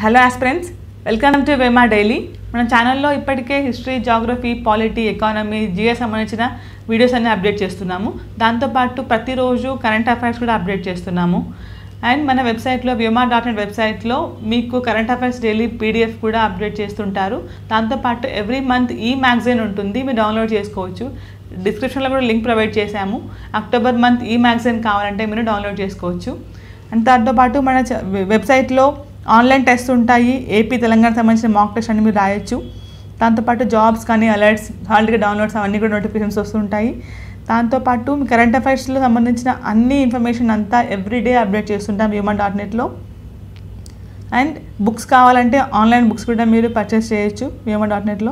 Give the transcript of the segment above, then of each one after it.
hello aspirants welcome to Vyoma daily మన ఛానల్లో ఇప్పటికే history geography polity economy GS సంబంధించిన వీడియోస్ అన్ని అప్డేట్ చేస్తున్నాము దాంతోపాటు ప్రతిరోజు కరెంట్ అఫైర్స్ కూడా అప్డేట్ చేస్తున్నాము అండ్ మన వెబ్సైట్లో వ్యోమా డాట్ నెట్ వెబ్సైట్లో మీకు కరెంట్ అఫైర్స్ డైలీ పీడిఎఫ్ కూడా అప్డేట్ చేస్తుంటారు దాంతోపాటు ఎవ్రీ మంత్ ఈ మ్యాగజైన్ ఉంటుంది మీరు డౌన్లోడ్ చేసుకోవచ్చు డిస్క్రిప్షన్లో కూడా లింక్ ప్రొవైడ్ చేశాము అక్టోబర్ మంత్ ఈ మ్యాగజైన్ కావాలంటే మీరు డౌన్లోడ్ చేసుకోవచ్చు అండ్ దాంతోపాటు మన చ- వెబ్సైట్లో ఆన్లైన్ టెస్ట్ ఉంటాయి ఏపీ తెలంగాణ సంబంధించిన మాక్ టెస్ట్ అన్ని మీరు రాయొచ్చు దాంతోపాటు జాబ్స్ కానీ అలర్ట్స్ హాల్గా డౌన్లోడ్స్ అవన్నీ కూడా నోటిఫికేషన్స్ వస్తుంటాయి దాంతోపాటు మీ కరెంట్ అఫైర్స్లో సంబంధించిన అన్ని ఇన్ఫర్మేషన్ అంతా ఎవ్రీడే అప్డేట్ చేస్తుంటాం హ్యూమన్ డాట్ నెట్లో అండ్ బుక్స్ కావాలంటే ఆన్లైన్ బుక్స్ కూడా మీరు పర్చేస్ చేయొచ్చు హ్యూమన్ డాట్ నెట్లో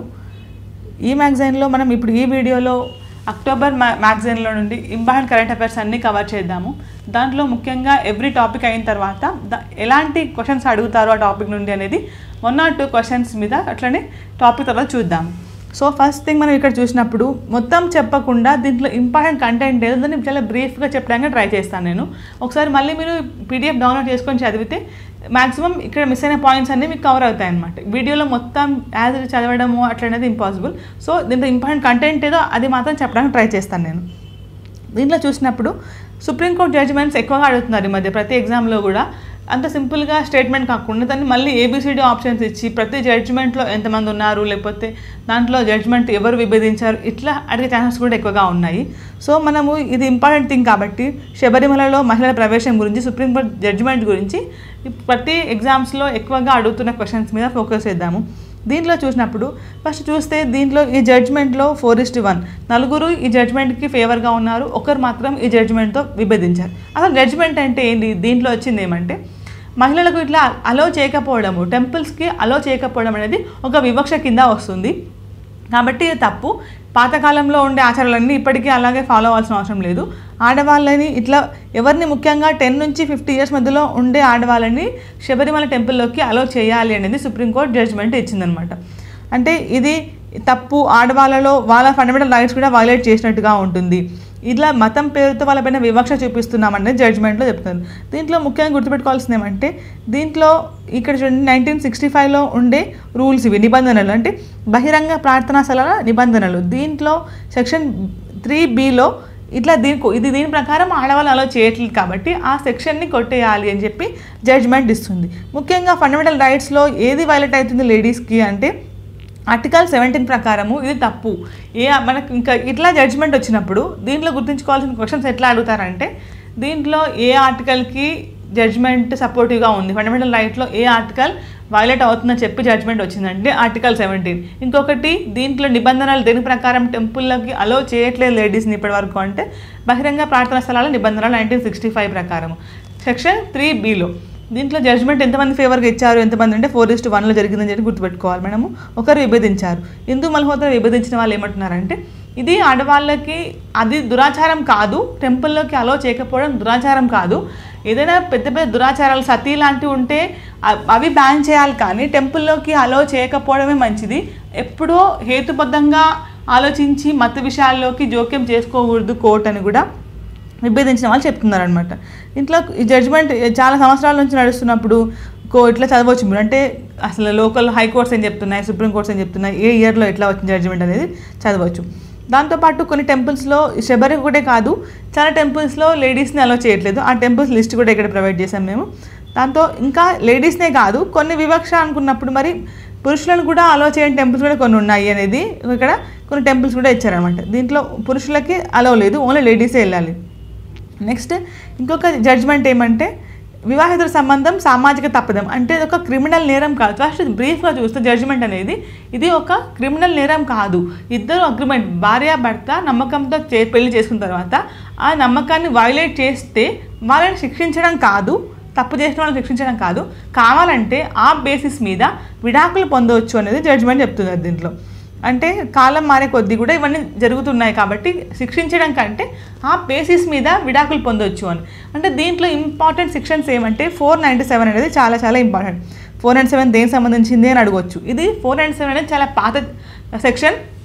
ఈ మ్యాగజైన్లో మనం ఇప్పుడు ఈ వీడియోలో అక్టోబర్ మ్యా మ్యాగజైన్లో నుండి ఇంపార్టెంట్ కరెంట్ అఫైర్స్ అన్నీ కవర్ చేద్దాము దాంట్లో ముఖ్యంగా ఎవ్రీ టాపిక్ అయిన తర్వాత ద- ఎలాంటి క్వశ్చన్స్ అడుగుతారు ఆ టాపిక్ నుండి అనేది వన్ ఆర్ టూ క్వశ్చన్స్ మీద అట్లనే టాపిక్ తర్వాత చూద్దాం సో ఫస్ట్ థింగ్ మనం ఇక్కడ చూసినప్పుడు మొత్తం చెప్పకుండా దీంట్లో ఇంపార్టెంట్ కంటెంట్ ఏదో దాన్ని చాలా బ్రీఫ్గా చెప్పడానికి ట్రై చేస్తాను నేను ఒకసారి మళ్ళీ మీరు పీడిఎఫ్ డౌన్లోడ్ చేసుకొని చదివితే మాక్సిమం ఇక్కడ మిస్ అయిన పాయింట్స్ అన్నీ మీకు కవర్ అవుతాయి అనమాట వీడియోలో మొత్తం యాజ్ ఇట్ చదవడము అట్లా అనేది ఇంపాసిబుల్ సో దీంట్లో ఇంపార్టెంట్ కంటెంట్ ఏదో అది మాత్రం చెప్పడానికి ట్రై చేస్తాను నేను దీంట్లో చూసినప్పుడు సుప్రీంకోర్టు జడ్జిమెంట్స్ ఎక్కువగా అడుగుతున్నారు ఈ మధ్య ప్రతి ఎగ్జామ్లో కూడా అంత సింపుల్గా స్టేట్మెంట్ కాకుండా దాన్ని మళ్ళీ ఏబిసిడి ఆప్షన్స్ ఇచ్చి ప్రతి జడ్జిమెంట్లో ఎంతమంది ఉన్నారు లేకపోతే దాంట్లో జడ్జిమెంట్ ఎవరు విభేదించారు ఇట్లా అడిగే ఛాన్సెస్ కూడా ఎక్కువగా ఉన్నాయి సో మనము ఇది ఇంపార్టెంట్ థింగ్ కాబట్టి శబరిమలలో మహిళల ప్రవేశం గురించి సుప్రీంకోర్టు జడ్జిమెంట్ గురించి ప్రతి ఎగ్జామ్స్లో ఎక్కువగా అడుగుతున్న క్వశ్చన్స్ మీద ఫోకస్ చేద్దాము దీంట్లో చూసినప్పుడు ఫస్ట్ చూస్తే దీంట్లో ఈ జడ్జ్మెంట్లో ఫోర్ ఇస్ట్ వన్ నలుగురు ఈ జడ్జ్మెంట్కి ఫేవర్గా ఉన్నారు ఒకరు మాత్రం ఈ జడ్జ్మెంట్తో విభేదించారు అసలు జడ్జ్మెంట్ అంటే ఏంటి దీంట్లో వచ్చింది ఏమంటే మహిళలకు ఇట్లా అలో చేయకపోవడము టెంపుల్స్కి అలో చేయకపోవడం అనేది ఒక వివక్ష కింద వస్తుంది కాబట్టి ఇది తప్పు పాతకాలంలో ఉండే ఆచారాలన్నీ ఇప్పటికీ అలాగే ఫాలో అవ్వాల్సిన అవసరం లేదు ఆడవాళ్ళని ఇట్లా ఎవరిని ముఖ్యంగా టెన్ నుంచి ఫిఫ్టీ ఇయర్స్ మధ్యలో ఉండే ఆడవాళ్ళని శబరిమల టెంపుల్లోకి అలో చేయాలి అనేది సుప్రీంకోర్టు జడ్జిమెంట్ ఇచ్చిందనమాట అంటే ఇది తప్పు ఆడవాళ్ళలో వాళ్ళ ఫండమెంటల్ రైట్స్ కూడా వైలేట్ చేసినట్టుగా ఉంటుంది ఇట్లా మతం పేరుతో వాళ్ళపైన వివక్ష చూపిస్తున్నామనేది జడ్జ్మెంట్లో చెప్తారు దీంట్లో ముఖ్యంగా గుర్తుపెట్టుకోవాల్సింది ఏమంటే దీంట్లో ఇక్కడ చూడండి నైన్టీన్ సిక్స్టీ ఫైవ్లో ఉండే రూల్స్ ఇవి నిబంధనలు అంటే బహిరంగ ప్రార్థనా స్థలాల నిబంధనలు దీంట్లో సెక్షన్ త్రీ బిలో ఇట్లా దీనికి ఇది దీని ప్రకారం ఆడవాళ్ళు అలా చేయట్లేదు కాబట్టి ఆ సెక్షన్ని కొట్టేయాలి అని చెప్పి జడ్జ్మెంట్ ఇస్తుంది ముఖ్యంగా ఫండమెంటల్ రైట్స్లో ఏది వైలెట్ అవుతుంది లేడీస్కి అంటే ఆర్టికల్ సెవెంటీన్ ప్రకారము ఇది తప్పు ఏ మనకు ఇంకా ఇట్లా జడ్జ్మెంట్ వచ్చినప్పుడు దీంట్లో గుర్తుంచుకోవాల్సిన క్వశ్చన్స్ ఎట్లా అడుగుతారంటే దీంట్లో ఏ ఆర్టికల్కి జడ్జ్మెంట్ సపోర్టివ్గా ఉంది ఫండమెంటల్ రైట్లో ఏ ఆర్టికల్ వైలేట్ అవుతుందని చెప్పి జడ్జ్మెంట్ వచ్చిందంటే ఆర్టికల్ సెవెంటీన్ ఇంకొకటి దీంట్లో నిబంధనలు దేని ప్రకారం టెంపుల్లోకి అలో చేయట్లేదు లేడీస్ని ఇప్పటి వరకు అంటే బహిరంగ ప్రార్థనా స్థలాల నిబంధనలు నైన్టీన్ సిక్స్టీ ఫైవ్ ప్రకారం సెక్షన్ త్రీ బిలో దీంట్లో జడ్జ్మెంట్ ఎంతమంది ఫేవర్గా ఇచ్చారు ఎంతమంది అంటే ఫోర్ ఇస్ట్ వన్లో జరిగిందని చెప్పి గుర్తుపెట్టుకోవాలి మనము ఒకరు విభేదించారు హిందూ మల్హోత్రా విభేదించిన వాళ్ళు ఏమంటున్నారంటే ఇది ఆడవాళ్ళకి అది దురాచారం కాదు టెంపుల్లోకి అలో చేయకపోవడం దురాచారం కాదు ఏదైనా పెద్ద పెద్ద దురాచారాలు సతీ లాంటివి ఉంటే అ- అవి బ్యాన్ చేయాలి కానీ టెంపుల్లోకి అలో చేయకపోవడమే మంచిది ఎప్పుడో హేతుబద్ధంగా ఆలోచించి మత విషయాల్లోకి జోక్యం చేసుకోకూడదు కోర్ట్ అని కూడా విభేదించిన వాళ్ళు చెప్తున్నారు అనమాట ఇంట్లో ఈ జడ్జ్మెంట్ చాలా సంవత్సరాల నుంచి నడుస్తున్నప్పుడు కో ఇట్లా చదవచ్చు మీరు అంటే అసలు లోకల్ హైకోర్ట్స్ ఏం చెప్తున్నాయి సుప్రీం కోర్ట్స్ ఏం చెప్తున్నాయి ఏ ఇయర్లో ఎట్లా వచ్చిన జడ్జ్మెంట్ అనేది చదవచ్చు దాంతోపాటు కొన్ని టెంపుల్స్లో శబరి ఒకటే కాదు చాలా టెంపుల్స్లో లేడీస్ని అలో చేయట్లేదు ఆ టెంపుల్స్ లిస్ట్ కూడా ఇక్కడ ప్రొవైడ్ చేసాం మేము దాంతో ఇంకా లేడీస్నే కాదు కొన్ని వివక్ష అనుకున్నప్పుడు మరి పురుషులను కూడా అలో చేయని టెంపుల్స్ కూడా కొన్ని ఉన్నాయి అనేది ఇక్కడ కొన్ని టెంపుల్స్ కూడా ఇచ్చారనమాట దీంట్లో పురుషులకి అలో లేదు ఓన్లీ లేడీసే వెళ్ళాలి నెక్స్ట్ ఇంకొక జడ్జ్మెంట్ ఏమంటే వివాహితుల సంబంధం సామాజిక తప్పదం అంటే ఇది ఒక క్రిమినల్ నేరం కాదు ఫస్ట్ బ్రీఫ్గా చూస్తే జడ్జిమెంట్ అనేది ఇది ఒక క్రిమినల్ నేరం కాదు ఇద్దరు అగ్రిమెంట్ భార్య భర్త నమ్మకంతో చే పెళ్లి చేసుకున్న తర్వాత ఆ నమ్మకాన్ని వైలేట్ చేస్తే వాళ్ళని శిక్షించడం కాదు తప్పు చేసిన వాళ్ళని శిక్షించడం కాదు కావాలంటే ఆ బేసిస్ మీద విడాకులు పొందవచ్చు అనేది జడ్జిమెంట్ చెప్తున్నారు దీంట్లో అంటే కాలం మారే కొద్దీ కూడా ఇవన్నీ జరుగుతున్నాయి కాబట్టి శిక్షించడం కంటే ఆ బేసిస్ మీద విడాకులు పొందొచ్చు అని అంటే దీంట్లో ఇంపార్టెంట్ సెక్షన్స్ ఏమంటే ఫోర్ నైంటీ సెవెన్ అనేది చాలా చాలా ఇంపార్టెంట్ ఫోర్ నైంటీ సెవెన్ దేనికి సంబంధించింది అని అడగవచ్చు ఇది ఫోర్ నైంటీ సెవెన్ అనేది చాలా పాత సెక్షన్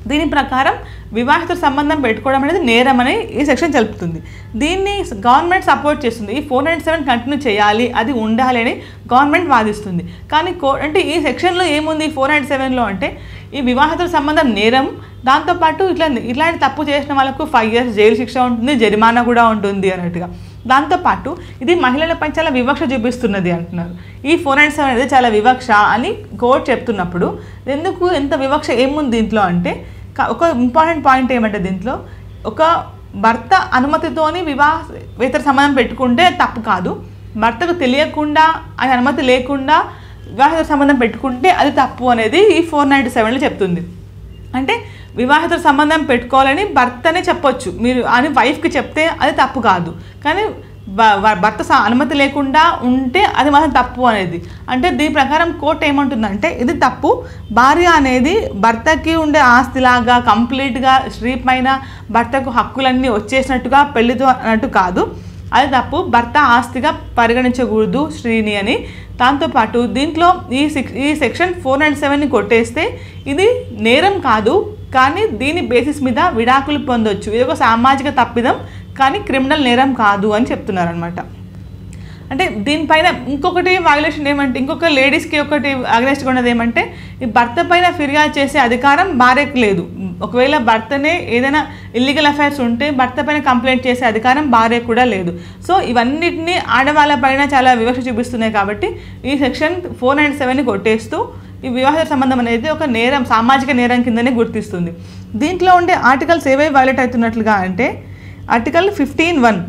దీని ప్రకారం వివాహిత సంబంధం పెట్టుకోవడం అనేది నేరం అని ఈ సెక్షన్ తెలుపుతుంది దీన్ని గవర్నమెంట్ సపోర్ట్ చేస్తుంది ఈ ఫోర్ నైన్ సెవెన్ కంటిన్యూ చేయాలి అది ఉండాలి అని గవర్నమెంట్ వాదిస్తుంది కానీ కో అంటే ఈ సెక్షన్లో ఏముంది ఫోర్ నైన్ సెవెన్లో అంటే ఈ వివాహిత సంబంధం నేరం దాంతోపాటు ఇట్లా ఇట్లాంటి తప్పు చేసిన వాళ్ళకు ఫైవ్ ఇయర్స్ జైలు శిక్ష ఉంటుంది జరిమానా కూడా ఉంటుంది అన్నట్టుగా దాంతోపాటు ఇది మహిళలపై చాలా వివక్ష చూపిస్తున్నది అంటున్నారు ఈ ఫోర్ నైన్ సెవెన్ అనేది చాలా వివక్ష అని కోర్టు చెప్తున్నప్పుడు ఎందుకు ఎంత వివక్ష ఏముంది దీంట్లో అంటే క- ఒక ఇంపార్టెంట్ పాయింట్ ఏమంటే దీంట్లో ఒక భర్త అనుమతితోని వివాహేతర సంబంధం పెట్టుకుంటే తప్పు కాదు భర్తకు తెలియకుండా ఆయన అనుమతి లేకుండా వివాహిత సంబంధం పెట్టుకుంటే అది తప్పు అనేది ఈ ఫోర్ నైంటీ సెవెన్లో చెప్తుంది అంటే వివాహిత సంబంధం పెట్టుకోవాలని భర్తనే చెప్పొచ్చు మీరు అని వైఫ్కి చెప్తే అది తప్పు కాదు కానీ భ- భ- భర్త స- అనుమతి లేకుండా ఉంటే అది మాత్రం తప్పు అనేది అంటే దీని ప్రకారం కోర్టు ఏమంటుందంటే ఇది తప్పు భార్య అనేది భర్తకి ఉండే ఆస్తిలాగా కంప్లీట్గా స్త్రీ పైన భర్తకు హక్కులన్నీ వచ్చేసినట్టుగా పెళ్లితో అన్నట్టు కాదు అది తప్పు భర్త ఆస్తిగా పరిగణించకూడదు స్త్రీని అని దాంతోపాటు దీంట్లో ఈ సిక్ ఈ సెక్షన్ ఫోర్ నైంటీ సెవెన్ని కొట్టేస్తే ఇది నేరం కాదు కానీ దీని బేసిస్ మీద విడాకులు పొందొచ్చు ఇది ఒక సామాజిక తప్పిదం కానీ క్రిమినల్ నేరం కాదు అని చెప్తున్నారు అనమాట అంటే దీనిపైన ఇంకొకటి వైలేషన్ ఏమంటే ఇంకొక లేడీస్కి ఒకటి అగ్నెస్ట్గా ఉన్నది ఏమంటే ఈ భర్త పైన ఫిర్యాదు చేసే అధికారం భార్యకు లేదు ఒకవేళ భర్తనే ఏదైనా ఇల్లీగల్ అఫైర్స్ ఉంటే భర్త పైన కంప్లైంట్ చేసే అధికారం భార్యకు కూడా లేదు సో ఇవన్నిటిని ఆడవాళ్ళ పైన చాలా వివక్ష చూపిస్తున్నాయి కాబట్టి ఈ సెక్షన్ ఫోర్ నైంటీ సెవెన్ని కొట్టేస్తూ ఈ వివాహ సంబంధం అనేది ఒక నేరం సామాజిక నేరం కిందనే గుర్తిస్తుంది దీంట్లో ఉండే ఆర్టికల్స్ ఏవేవి వైలేట్ అవుతున్నట్లుగా అంటే article fifteen one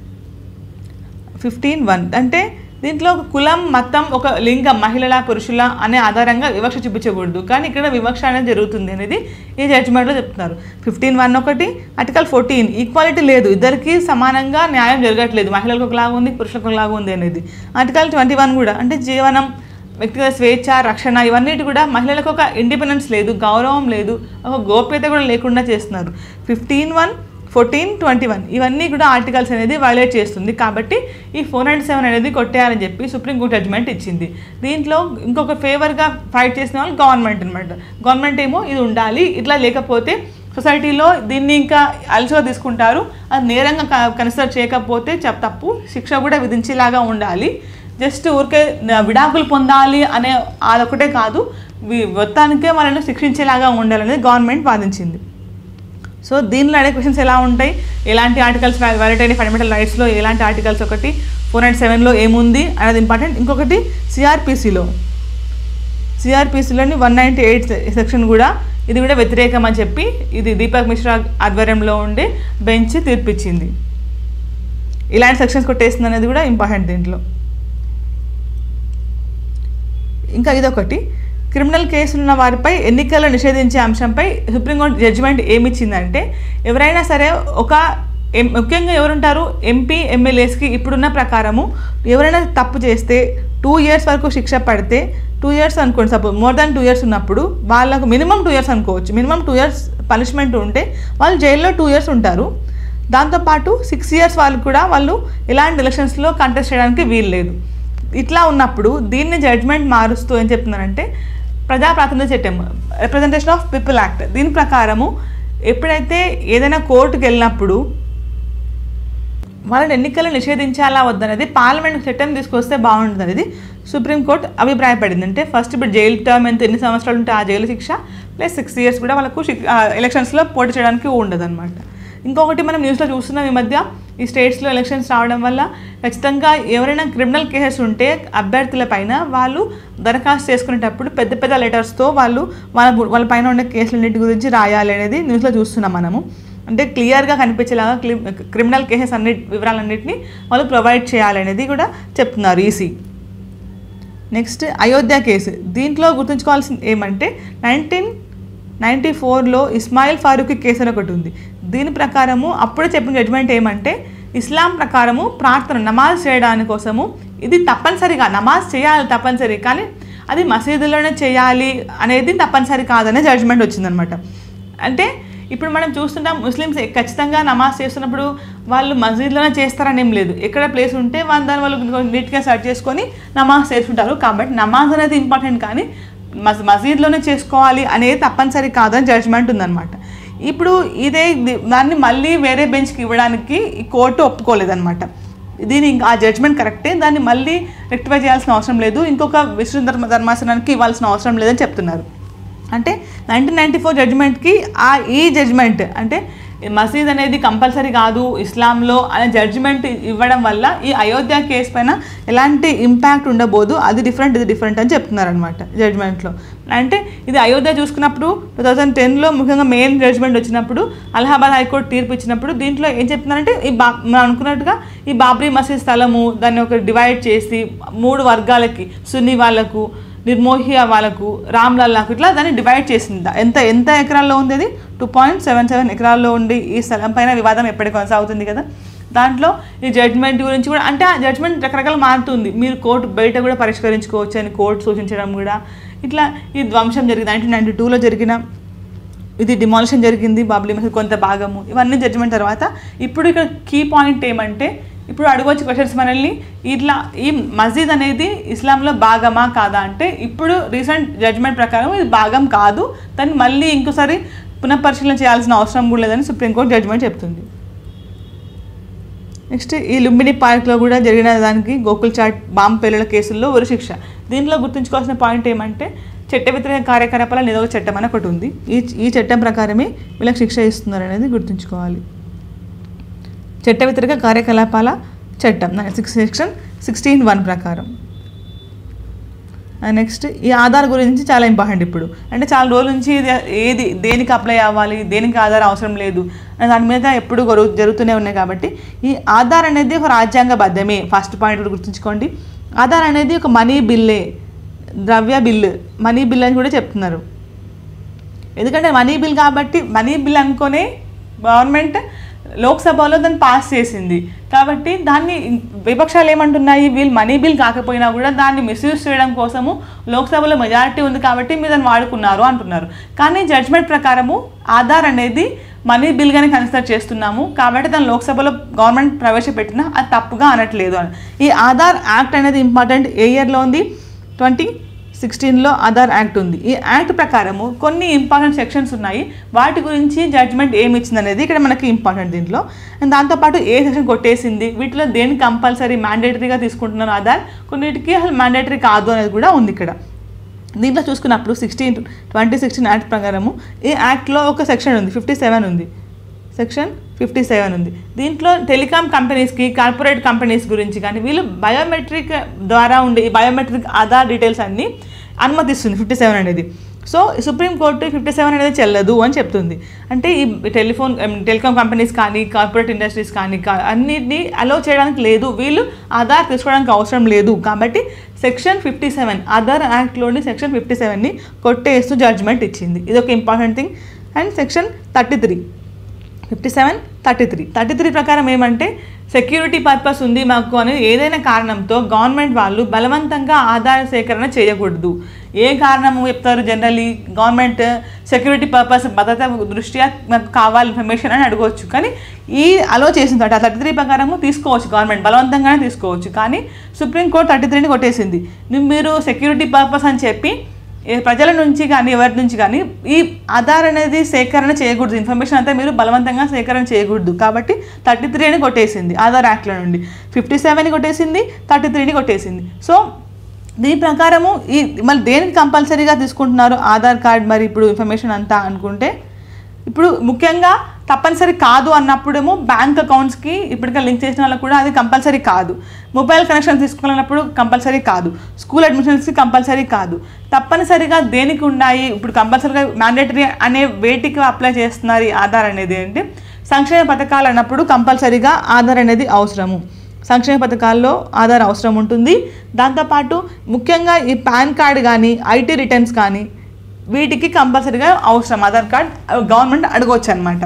fifteen one అంటే దీంట్లో ఒక కులం మతం ఒక లింగం మహిళల పురుషుల అనే ఆధారంగా వివక్ష చూపించకూడదు కానీ ఇక్కడ వివక్ష అనేది జరుగుతుంది అనేది ఈ జడ్జిమెంట్లో చెప్తున్నారు ఫిఫ్టీన్ వన్ ఒకటి ఆర్టికల్ ఫోర్టీన్ ఈక్వాలిటీ లేదు ఇద్దరికి సమానంగా న్యాయం జరగట్లేదు మహిళలకు ఒకలాగా ఉంది పురుషులకు ఒకలాగా ఉంది అనేది ఆర్టికల్ ట్వంటీ వన్ కూడా అంటే జీవనం వ్యక్తిగత స్వేచ్ఛ రక్షణ ఇవన్నిటి కూడా మహిళలకు ఒక ఇండిపెండెన్స్ లేదు గౌరవం లేదు ఒక గోప్యత కూడా లేకుండా చేస్తున్నారు fifteen one fourteen twenty one ఇవన్నీ కూడా ఆర్టికల్స్ అనేది వైలేట్ చేస్తుంది కాబట్టి ఈ ఫోర్ నైంటీ సెవెన్ అనేది కొట్టేయాలని చెప్పి సుప్రీంకోర్టు జడ్జ్మెంట్ ఇచ్చింది దీంట్లో ఇంకొక ఫేవర్గా ఫైట్ చేసిన వాళ్ళు గవర్నమెంట్ అనమాట గవర్నమెంట్ ఏమో ఇది ఉండాలి ఇట్లా లేకపోతే సొసైటీలో దీన్ని ఇంకా అలసిగా తీసుకుంటారు అది నేరంగా కన్సిడర్ చేయకపోతే చెప్ తప్పు శిక్ష కూడా విధించేలాగా ఉండాలి జస్ట్ ఊరికే న- విడాకులు పొందాలి అనే అదొకటే కాదు వి- మొత్తానికే వాళ్ళని శిక్షించేలాగా ఉండాలనేది గవర్నమెంట్ వాదించింది సో దీనిలో అడిగే క్వశ్చన్స్ ఎలా ఉంటాయి ఎలాంటి ఆర్టికల్స్ వ్యాలిడ్ అయిన ఫండమెంటల్ రైట్స్లో ఎలాంటి ఆర్టికల్స్ ఒకటి ఫోర్ నైన్ సెవెన్లో ఏముంది అనేది ఇంపార్టెంట్ ఇంకొకటి సిఆర్పిసిలో సిఆర్పిసిలోని వన్ నైంటీ ఎయిట్ సెక్షన్ కూడా ఇది కూడా వ్యతిరేకం అని చెప్పి ఇది దీపక్ మిశ్రా ఆధ్వర్యంలో ఉండే బెంచ్ తీర్పిచ్చింది ఇలాంటి సెక్షన్స్ కొట్టేస్తుంది అనేది కూడా ఇంపార్టెంట్ దీంట్లో ఇంకా ఇదొకటి క్రిమినల్ కేసులు ఉన్న వారిపై ఎన్నికలు నిషేధించే అంశంపై సుప్రీంకోర్టు జడ్జిమెంట్ ఏమిచ్చిందంటే ఎవరైనా సరే ఒక ఎం- ముఖ్యంగా ఎవరుంటారు ఎంపీ ఎమ్మెల్యేస్కి ఇప్పుడున్న ప్రకారము ఎవరైనా తప్పు చేస్తే టూ ఇయర్స్ వరకు శిక్ష పడితే టూ ఇయర్స్ అనుకోండి suppose more than two years ఉన్నప్పుడు వాళ్ళకు మినిమం టూ ఇయర్స్ అనుకోవచ్చు మినిమం టూ ఇయర్స్ పనిష్మెంట్ ఉంటే వాళ్ళు జైల్లో టూ ఇయర్స్ ఉంటారు దాంతోపాటు సిక్స్ ఇయర్స్ వాళ్ళు కూడా వాళ్ళు ఎలాంటి ఎలక్షన్స్లో కంటెస్ట్ చేయడానికి వీలు లేదు ఇట్లా ఉన్నప్పుడు దీన్ని జడ్జ్మెంట్ మారుస్తూ ఏం చెప్తున్నారంటే ప్రజా ప్రాతినిధ్య చట్టం రిప్రజెంటేషన్ ఆఫ్ పీపుల్ యాక్ట్ దీని ప్రకారము ఎప్పుడైతే ఏదైనా కోర్టుకు వెళ్ళినప్పుడు వాళ్ళని ఎన్నికలు నిషేధించాలా వద్దనేది పార్లమెంట్ చట్టం తీసుకొస్తే బాగుంటుంది అనేది సుప్రీంకోర్టు అభిప్రాయపడింది అంటే ఫస్ట్ ఇప్పుడు జైలు టర్మ్ ఎంత ఎన్ని సంవత్సరాలు ఉంటే ఆ జైలు శిక్ష ప్లస్ సిక్స్ ఇయర్స్ కూడా వాళ్ళకు శిక్- ఆ, ఎలక్షన్స్లో పోటీ చేయడానికి ఉండదు అనమాట ఇంకొకటి మనం న్యూస్లో చూస్తున్నాం ఈ మధ్య ఈ స్టేట్స్లో ఎలక్షన్స్ రావడం వల్ల ఖచ్చితంగా ఎవరైనా క్రిమినల్ కేసెస్ ఉంటే అభ్యర్థుల పైన వాళ్ళు దరఖాస్తు చేసుకునేటప్పుడు పెద్ద పెద్ద లెటర్స్తో వాళ్ళు వాళ్ళ వాళ్ళ పైన ఉండే కేసులన్నిటి గురించి రాయాలి అనేది న్యూస్లో చూస్తున్నాం మనము అంటే క్లియర్గా కనిపించేలాగా క్లి- క్రిమినల్ కేసెస్ అన్ని వివరాలన్నింటినీ వాళ్ళు ప్రొవైడ్ చేయాలనేది కూడా చెప్తున్నారు ఈసీ నెక్స్ట్ అయోధ్య కేసు దీంట్లో గుర్తుంచుకోవాల్సింది ఏమంటే నైన్టీన్ నైంటీ ఫోర్లో ఇస్మాయిల్ ఫారూఖీ కేసు అని ఒకటి ఉంది దీని ప్రకారము అప్పుడే చెప్పిన జడ్జిమెంట్ ఏమంటే ఇస్లాం ప్రకారము ప్రార్థన నమాజ్ చేయడాని కోసము ఇది తప్పనిసరిగా నమాజ్ చేయాలి తప్పనిసరి కానీ అది మసీదులోనే చేయాలి అనేది తప్పనిసరి కాదనే జడ్జిమెంట్ వచ్చిందనమాట అంటే ఇప్పుడు మనం చూస్తుంటాం ముస్లిమ్స్ ఖచ్చితంగా నమాజ్ చేస్తున్నప్పుడు వాళ్ళు మసీద్లోనే చేస్తారని ఏం లేదు ఎక్కడ ప్లేస్ ఉంటే వాళ్ళు దాని వాళ్ళు నీట్గా సెర్చ్ చేసుకొని నమాజ్ చేసుకుంటారు కాబట్టి నమాజ్ అనేది ఇంపార్టెంట్ కానీ మస్ మసీద్లోనే చేసుకోవాలి అనేది తప్పనిసరి కాదని జడ్జ్మెంట్ ఉందన్నమాట ఇప్పుడు ఇదే ది- దాన్ని మళ్ళీ వేరే బెంచ్కి ఇవ్వడానికి ఈ కోర్టు ఒప్పుకోలేదన్నమాట దీని ఇంకా ఆ జడ్జ్మెంట్ కరెక్టే దాన్ని మళ్ళీ రెక్టిఫై చేయాల్సిన అవసరం లేదు ఇంకొక విశ్వ ధర్మ ధర్మాసనానికి ఇవ్వాల్సిన అవసరం లేదని చెప్తున్నారు అంటే నైన్టీన్ నైంటీ ఫోర్ జడ్జ్మెంట్కి ఆ ఈ జడ్జ్మెంట్ అంటే మసీద్ అనేది కంపల్సరీ కాదు ఇస్లాంలో అనే జడ్జిమెంట్ ఇవ్వడం వల్ల ఈ అయోధ్య కేసు పైన ఎలాంటి ఇంపాక్ట్ ఉండబోదు అది డిఫరెంట్ ఇది డిఫరెంట్ అని చెప్తున్నారు అనమాట జడ్జ్మెంట్లో అంటే ఇది అయోధ్య చూసుకున్నప్పుడు టూ థౌజండ్ టెన్లో ముఖ్యంగా మెయిన్ జడ్జ్మెంట్ వచ్చినప్పుడు అలహాబాద్ హైకోర్టు తీర్పు ఇచ్చినప్పుడు దీంట్లో ఏం చెప్తున్నారంటే ఈ బా మనం అనుకున్నట్టుగా ఈ బాబ్రీ మసీద్ స్థలము దాన్ని ఒక డివైడ్ చేసి మూడు వర్గాలకి సున్నీ వాళ్ళకు నిర్మోహియా వాళ్ళకు రామ్లల్లాకు ఇట్లా దాన్ని డివైడ్ చేసింది ఎంత ఎంత ఎకరాల్లో ఉంది అది టూ పాయింట్ సెవెన్ సెవెన్ ఎకరాల్లో ఉండి ఈ స్థలం పైన వివాదం ఎప్పటికీ కొనసాగుతుంది కదా దాంట్లో ఈ జడ్జ్మెంట్ గురించి కూడా అంటే ఆ జడ్జ్మెంట్ రకరకాల మారుతుంది మీరు కోర్టు బయట కూడా పరిష్కరించుకోవచ్చు అని కోర్టు సూచించడం కూడా ఇట్లా ఈ ధ్వంసం జరిగింది నైన్టీన్ నైన్టీ టూలో జరిగిన ఇది డిమాలిషన్ జరిగింది బాబ్లీ మసీద్ కొంత భాగము ఇవన్నీ జడ్జిమెంట్ తర్వాత ఇప్పుడు ఇక్కడ కీ పాయింట్ ఏమంటే ఇప్పుడు అడగవచ్చు క్వశ్చన్స్ మనల్ని ఇట్లా ఈ మస్జిద్ అనేది ఇస్లాంలో భాగమా కాదా అంటే ఇప్పుడు రీసెంట్ జడ్జ్మెంట్ ప్రకారం ఇది భాగం కాదు దాన్ని మళ్ళీ ఇంకోసారి పునఃపరిశీలన చేయాల్సిన అవసరం కూడా లేదని సుప్రీంకోర్టు జడ్జ్మెంట్ చెప్తుంది నెక్స్ట్ ఈ లుంబిని పార్క్లో కూడా జరిగిన దానికి గోకుల్ చాట్ బాంబ్ పేలుల కేసుల్లో ఉరి శిక్ష దీంట్లో గుర్తుంచుకోవాల్సిన పాయింట్ ఏమంటే చట్ట వ్యతిరేక కార్యకలాపాల నిరోధక చట్టం అని ఒకటి ఉంది ఈ ఈ చట్టం ప్రకారమే వీళ్ళకి శిక్ష ఇస్తున్నారు అనేది గుర్తుంచుకోవాలి చట్ట వ్యతిరేక కార్యకలాపాల చట్టం సిక్స్ సెక్షన్ సిక్స్టీన్ వన్ ప్రకారం నెక్స్ట్ ఈ ఆధార్ గురించి చాలా ఇంపార్టెంట్ ఇప్పుడు అంటే చాలా రోజుల నుంచి ఇది ఏది దేనికి అప్లై అవ్వాలి దేనికి ఆధార్ అవసరం లేదు అనే దాని మీద ఎప్పుడు గొరు- జరుగుతూనే ఉన్నాయి కాబట్టి ఈ ఆధార్ అనేది ఒక రాజ్యాంగబద్ధమే ఫస్ట్ పాయింట్ కూడా గుర్తుంచుకోండి ఆధార్ అనేది ఒక మనీ బిల్లే ద్రవ్య బిల్లు మనీ బిల్ అని కూడా చెప్తున్నారు ఎందుకంటే మనీ బిల్ కాబట్టి మనీ బిల్ అనుకునే గవర్నమెంట్ లోక్సభలో దాన్ని పాస్ చేసింది కాబట్టి దాన్ని విపక్షాలు ఏమంటున్నాయి వీళ్ళు మనీ బిల్ కాకపోయినా కూడా దాన్ని మిస్యూజ్ చేయడం కోసము లోక్సభలో మెజారిటీ ఉంది కాబట్టి మీరు దాన్ని వాడుకున్నారు అంటున్నారు కానీ జడ్జ్మెంట్ ప్రకారము ఆధార్ అనేది మనీ బిల్గానే కన్సిడర్ చేస్తున్నాము కాబట్టి దాన్ని లోక్సభలో గవర్నమెంట్ ప్రవేశపెట్టినా అది తప్పుగా అనట్లేదు అని ఈ ఆధార్ యాక్ట్ అనేది ఇంపార్టెంట్ ఏ ఇయర్లో ఉంది ట్వంటీ సిక్స్టీన్లో ఆధార్ యాక్ట్ ఉంది ఈ యాక్ట్ ప్రకారము కొన్ని ఇంపార్టెంట్ సెక్షన్స్ ఉన్నాయి వాటి గురించి జడ్జ్మెంట్ ఏమి ఇచ్చింది అనేది ఇక్కడ మనకి ఇంపార్టెంట్ దీంట్లో అండ్ దాంతోపాటు ఏ సెక్షన్ కొట్టేసింది వీటిలో దేని కంపల్సరీ మ్యాండేటరీగా తీసుకుంటున్నారు ఆధార్ కొన్నిటికి అసలు మ్యాండేటరీ కాదు అనేది కూడా ఉంది ఇక్కడ దీంట్లో చూసుకున్నప్పుడు సిక్స్టీన్ ట్వంటీ సిక్స్టీన్ యాక్ట్ ప్రకారము ఈ యాక్ట్లో ఒక సెక్షన్ ఉంది ఫిఫ్టీ సెవెన్ ఉంది సెక్షన్ ఫిఫ్టీ సెవెన్ ఉంది దీంట్లో టెలికాం కంపెనీస్కి కార్పొరేట్ కంపెనీస్ గురించి కానీ వీళ్ళు బయోమెట్రిక్ ద్వారా ఉండే ఈ బయోమెట్రిక్ ఆధార్ డీటెయిల్స్ అన్నీ అనుమతిస్తుంది ఫిఫ్టీ సెవెన్ అనేది సో సుప్రీంకోర్టు ఫిఫ్టీ సెవెన్ అనేది చెల్లదు అని చెప్తుంది అంటే ఈ టెలిఫోన్ టెలికాం కంపెనీస్ కానీ కార్పొరేట్ ఇండస్ట్రీస్ కానీ కా- అన్నిటినీ అలో చేయడానికి లేదు వీళ్ళు ఆధార్ తీసుకోవడానికి అవసరం లేదు కాబట్టి సెక్షన్ ఫిఫ్టీ సెవెన్ ఆధార్ యాక్ట్లోని సెక్షన్ ఫిఫ్టీ సెవెన్ని కొట్టేస్తూ జడ్జ్మెంట్ ఇచ్చింది ఇది ఒక important thing and section thirty three fifty seven thirty three thirty three ప్రకారం ఏమంటే సెక్యూరిటీ పర్పస్ ఉంది మాకు అనేది ఏదైనా కారణంతో గవర్నమెంట్ వాళ్ళు బలవంతంగా ఆదాయ సేకరణ చేయకూడదు ఏ కారణము చెప్తారు జనరల్లీ గవర్నమెంట్ సెక్యూరిటీ పర్పస్ భద్రత దృష్ట్యా మాకు కావాలి ఇన్ఫర్మేషన్ అని అడగవచ్చు కానీ ఈ అలో చేసింది అంటే ఆ థర్టీ త్రీ ప్రకారము తీసుకోవచ్చు గవర్నమెంట్ బలవంతంగానే తీసుకోవచ్చు కానీ సుప్రీంకోర్టు థర్టీ త్రీని కొట్టేసింది నువ్వు మీరు సెక్యూరిటీ పర్పస్ అని చెప్పి ఏ ప్రజల నుంచి కానీ ఎవరి నుంచి కానీ ఈ ఆధార్ అనేది సేకరణ చేయకూడదు ఇన్ఫర్మేషన్ అంతా మీరు బలవంతంగా సేకరణ చేయకూడదు కాబట్టి థర్టీ త్రీ అని కొట్టేసింది ఆధార్ యాక్ట్లో నుండి ఫిఫ్టీ సెవెన్ కొట్టేసింది థర్టీ త్రీని కొట్టేసింది సో దీని ప్రకారము ఈ మళ్ళీ దేనికి కంపల్సరీగా తీసుకుంటున్నారు ఆధార్ కార్డ్ మరి ఇప్పుడు ఇన్ఫర్మేషన్ అంతా అనుకుంటే ఇప్పుడు ముఖ్యంగా తప్పనిసరి కాదు అన్నప్పుడేమో బ్యాంక్ అకౌంట్స్కి ఇప్పటికే లింక్ చేసిన వాళ్ళకి కూడా అది కంపల్సరీ కాదు మొబైల్ కనెక్షన్ తీసుకోవాలన్నప్పుడు కంపల్సరీ కాదు స్కూల్ అడ్మిషన్స్కి కంపల్సరీ కాదు తప్పనిసరిగా దేనికి ఉన్నాయి ఇప్పుడు కంపల్సరీగా మ్యాండేటరీ అనే వేటికి అప్లై చేస్తున్నారు ఈ ఆధార్ అనేది అంటే సంక్షేమ పథకాలు అన్నప్పుడు కంపల్సరీగా ఆధార్ అనేది అవసరము సంక్షేమ పథకాల్లో ఆధార్ అవసరం ఉంటుంది దాంతోపాటు ముఖ్యంగా ఈ పాన్ కార్డ్ కానీ ఐటీ రిటర్న్స్ కానీ వీటికి కంపల్సరీగా అవసరం ఆధార్ కార్డ్ గవర్నమెంట్ అడగవచ్చు అనమాట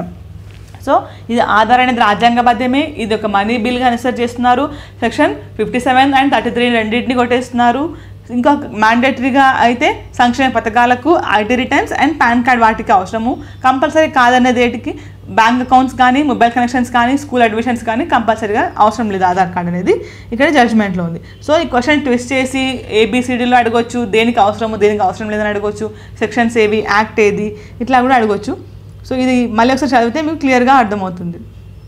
సో ఇది ఆధార్ అనేది రాజ్యాంగబద్ధమే ఇది ఒక మనీ బిల్గా కన్సిడర్ చేస్తున్నారు section fifty seven and thirty three రెండింటిని కొట్టేస్తున్నారు ఇంకా మ్యాండేటరీగా అయితే సంక్షేమ పథకాలకు IT returns and pan card వాటికి అవసరము కంపల్సరీ కాదనేది ఏటికి బ్యాంక్ అకౌంట్స్ కానీ మొబైల్ కనెక్షన్స్ కానీ స్కూల్ అడ్మిషన్స్ కానీ కంపల్సరీగా అవసరం లేదు ఆధార్ కార్డ్ అనేది ఇక్కడ జడ్జ్మెంట్లో ఉంది సో ఈ క్వశ్చన్ ట్విస్ట్ చేసి ఏబిసిడీలో అడగొచ్చు దేనికి అవసరము దేనికి అవసరం లేదని అడగొచ్చు సెక్షన్స్ ఏవి యాక్ట్ ఏది ఇట్లా కూడా అడగొచ్చు సో ఇది మళ్ళీ ఒకసారి చదివితే మీకు క్లియర్గా అర్థమవుతుంది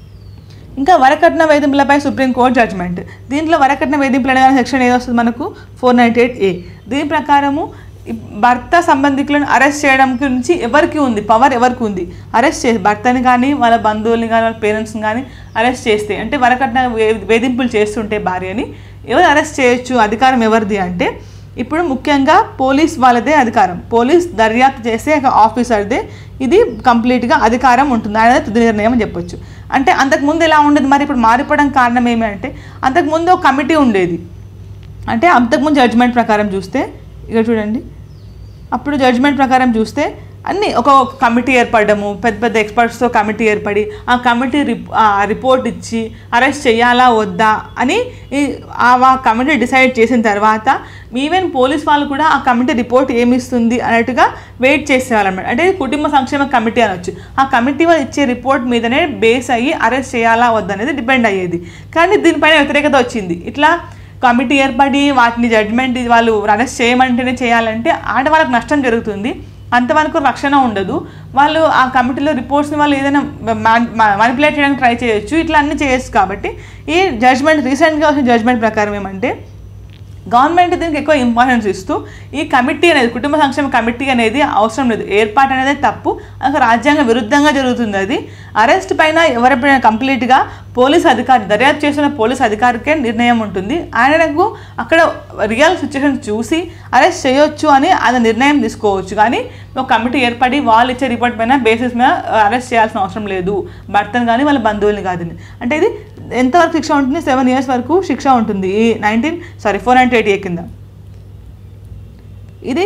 ఇంకా వరకట్న వేధింపులపై సుప్రీంకోర్టు జడ్జ్మెంట్ దీంట్లో వరకట్న వేధింపులు అనే సెక్షన్ ఏది వస్తుంది మనకు ఫోర్ నైంటీ ఎయిట్ ఏ దీని ప్రకారము ఈ భర్త సంబంధికులను అరెస్ట్ చేయడం గురించి ఎవరికి ఉంది పవర్ ఎవరికి ఉంది అరెస్ట్ చేసి భర్తని కానీ వాళ్ళ బంధువుల్ని కానీ వాళ్ళ పేరెంట్స్ని కానీ అరెస్ట్ చేస్తే అంటే వరకట్న వే- వేధింపులు చేస్తుంటే భార్యని ఎవరు అరెస్ట్ చేయొచ్చు అధికారం ఎవరిది అంటే ఇప్పుడు ముఖ్యంగా పోలీస్ వాళ్ళదే అధికారం పోలీస్ దర్యాప్తు చేసే ఒక ఆఫీసర్దే ఇది కంప్లీట్గా అధికారం ఉంటుంది అనేది తుది నిర్ణయం అని చెప్పొచ్చు అంటే అంతకుముందు ఎలా ఉండేది మరి ఇప్పుడు మారిపోవడం కారణం ఏమి అంటే అంతకుముందు ఒక కమిటీ ఉండేది అంటే అంతకుముందు జడ్జ్మెంట్ ప్రకారం చూస్తే ఇక్కడ చూడండి అప్పుడు జడ్జ్మెంట్ ప్రకారం చూస్తే అన్నీ ఒక ఒక కమిటీ ఏర్పడము పెద్ద పెద్ద ఎక్స్పర్ట్స్తో కమిటీ ఏర్పడి ఆ కమిటీ రిప్ ఆ రిపోర్ట్ ఇచ్చి అరెస్ట్ చేయాలా వద్దా అని ఈ ఆ ఆ కమిటీ డిసైడ్ చేసిన తర్వాత ఈవెన్ పోలీస్ వాళ్ళు కూడా ఆ కమిటీ రిపోర్ట్ ఏమి ఇస్తుంది అన్నట్టుగా వెయిట్ చేసేవాళ్ళన్నమాట అంటే కుటుంబ సంక్షేమ కమిటీ అనొచ్చు ఆ కమిటీ వాళ్ళు ఇచ్చే రిపోర్ట్ మీదనే బేస్ అయ్యి అరెస్ట్ చేయాలా వద్దా అనేది డిపెండ్ అయ్యేది కానీ దీనిపైన వ్యతిరేకత వచ్చింది ఇట్లా కమిటీ ఏర్పడి వాటిని జడ్జ్మెంట్ వాళ్ళు అరెస్ట్ చేయమంటేనే చేయాలంటే ఆడవాళ్ళకి నష్టం జరుగుతుంది అంతవరకు రక్షణ ఉండదు వాళ్ళు ఆ కమిటీలో రిపోర్ట్స్ని వాళ్ళు ఏదైనా మానిపులేట్ చేయడానికి ట్రై చేయొచ్చు ఇట్లా అన్నీ చేయొచ్చు కాబట్టి ఈ జడ్జ్మెంట్ రీసెంట్గా వచ్చిన జడ్జ్మెంట్ ప్రకారం ఏమంటే గవర్నమెంట్ దీనికి ఎక్కువ ఇంపార్టెన్స్ ఇస్తూ ఈ కమిటీ అనేది కుటుంబ సంక్షేమ కమిటీ అనేది అవసరం లేదు ఏర్పాటు అనేది తప్పు అసలు రాజ్యాంగ విరుద్ధంగా జరుగుతుంది అది అరెస్ట్ పైన ఎవరిపైనా కంప్లీట్గా పోలీస్ అధికారి దర్యాప్తు చేసిన పోలీస్ అధికారికే నిర్ణయం ఉంటుంది ఆయనకు అక్కడ రియల్ సిచ్యువేషన్ చూసి అరెస్ట్ చేయొచ్చు అని ఆయన నిర్ణయం తీసుకోవచ్చు కానీ ఒక కమిటీ ఏర్పడి వాళ్ళు ఇచ్చే రిపోర్ట్ పైన బేసిస్ మీద అరెస్ట్ చేయాల్సిన అవసరం లేదు భర్తను కానీ వాళ్ళ బంధువుల్ని కాదు అంటే ఇది ఎంతవరకు శిక్ష ఉంటుంది సెవెన్ ఇయర్స్ వరకు శిక్ష ఉంటుంది ఈ nineteen sorry four ninety eight A కింద ఇది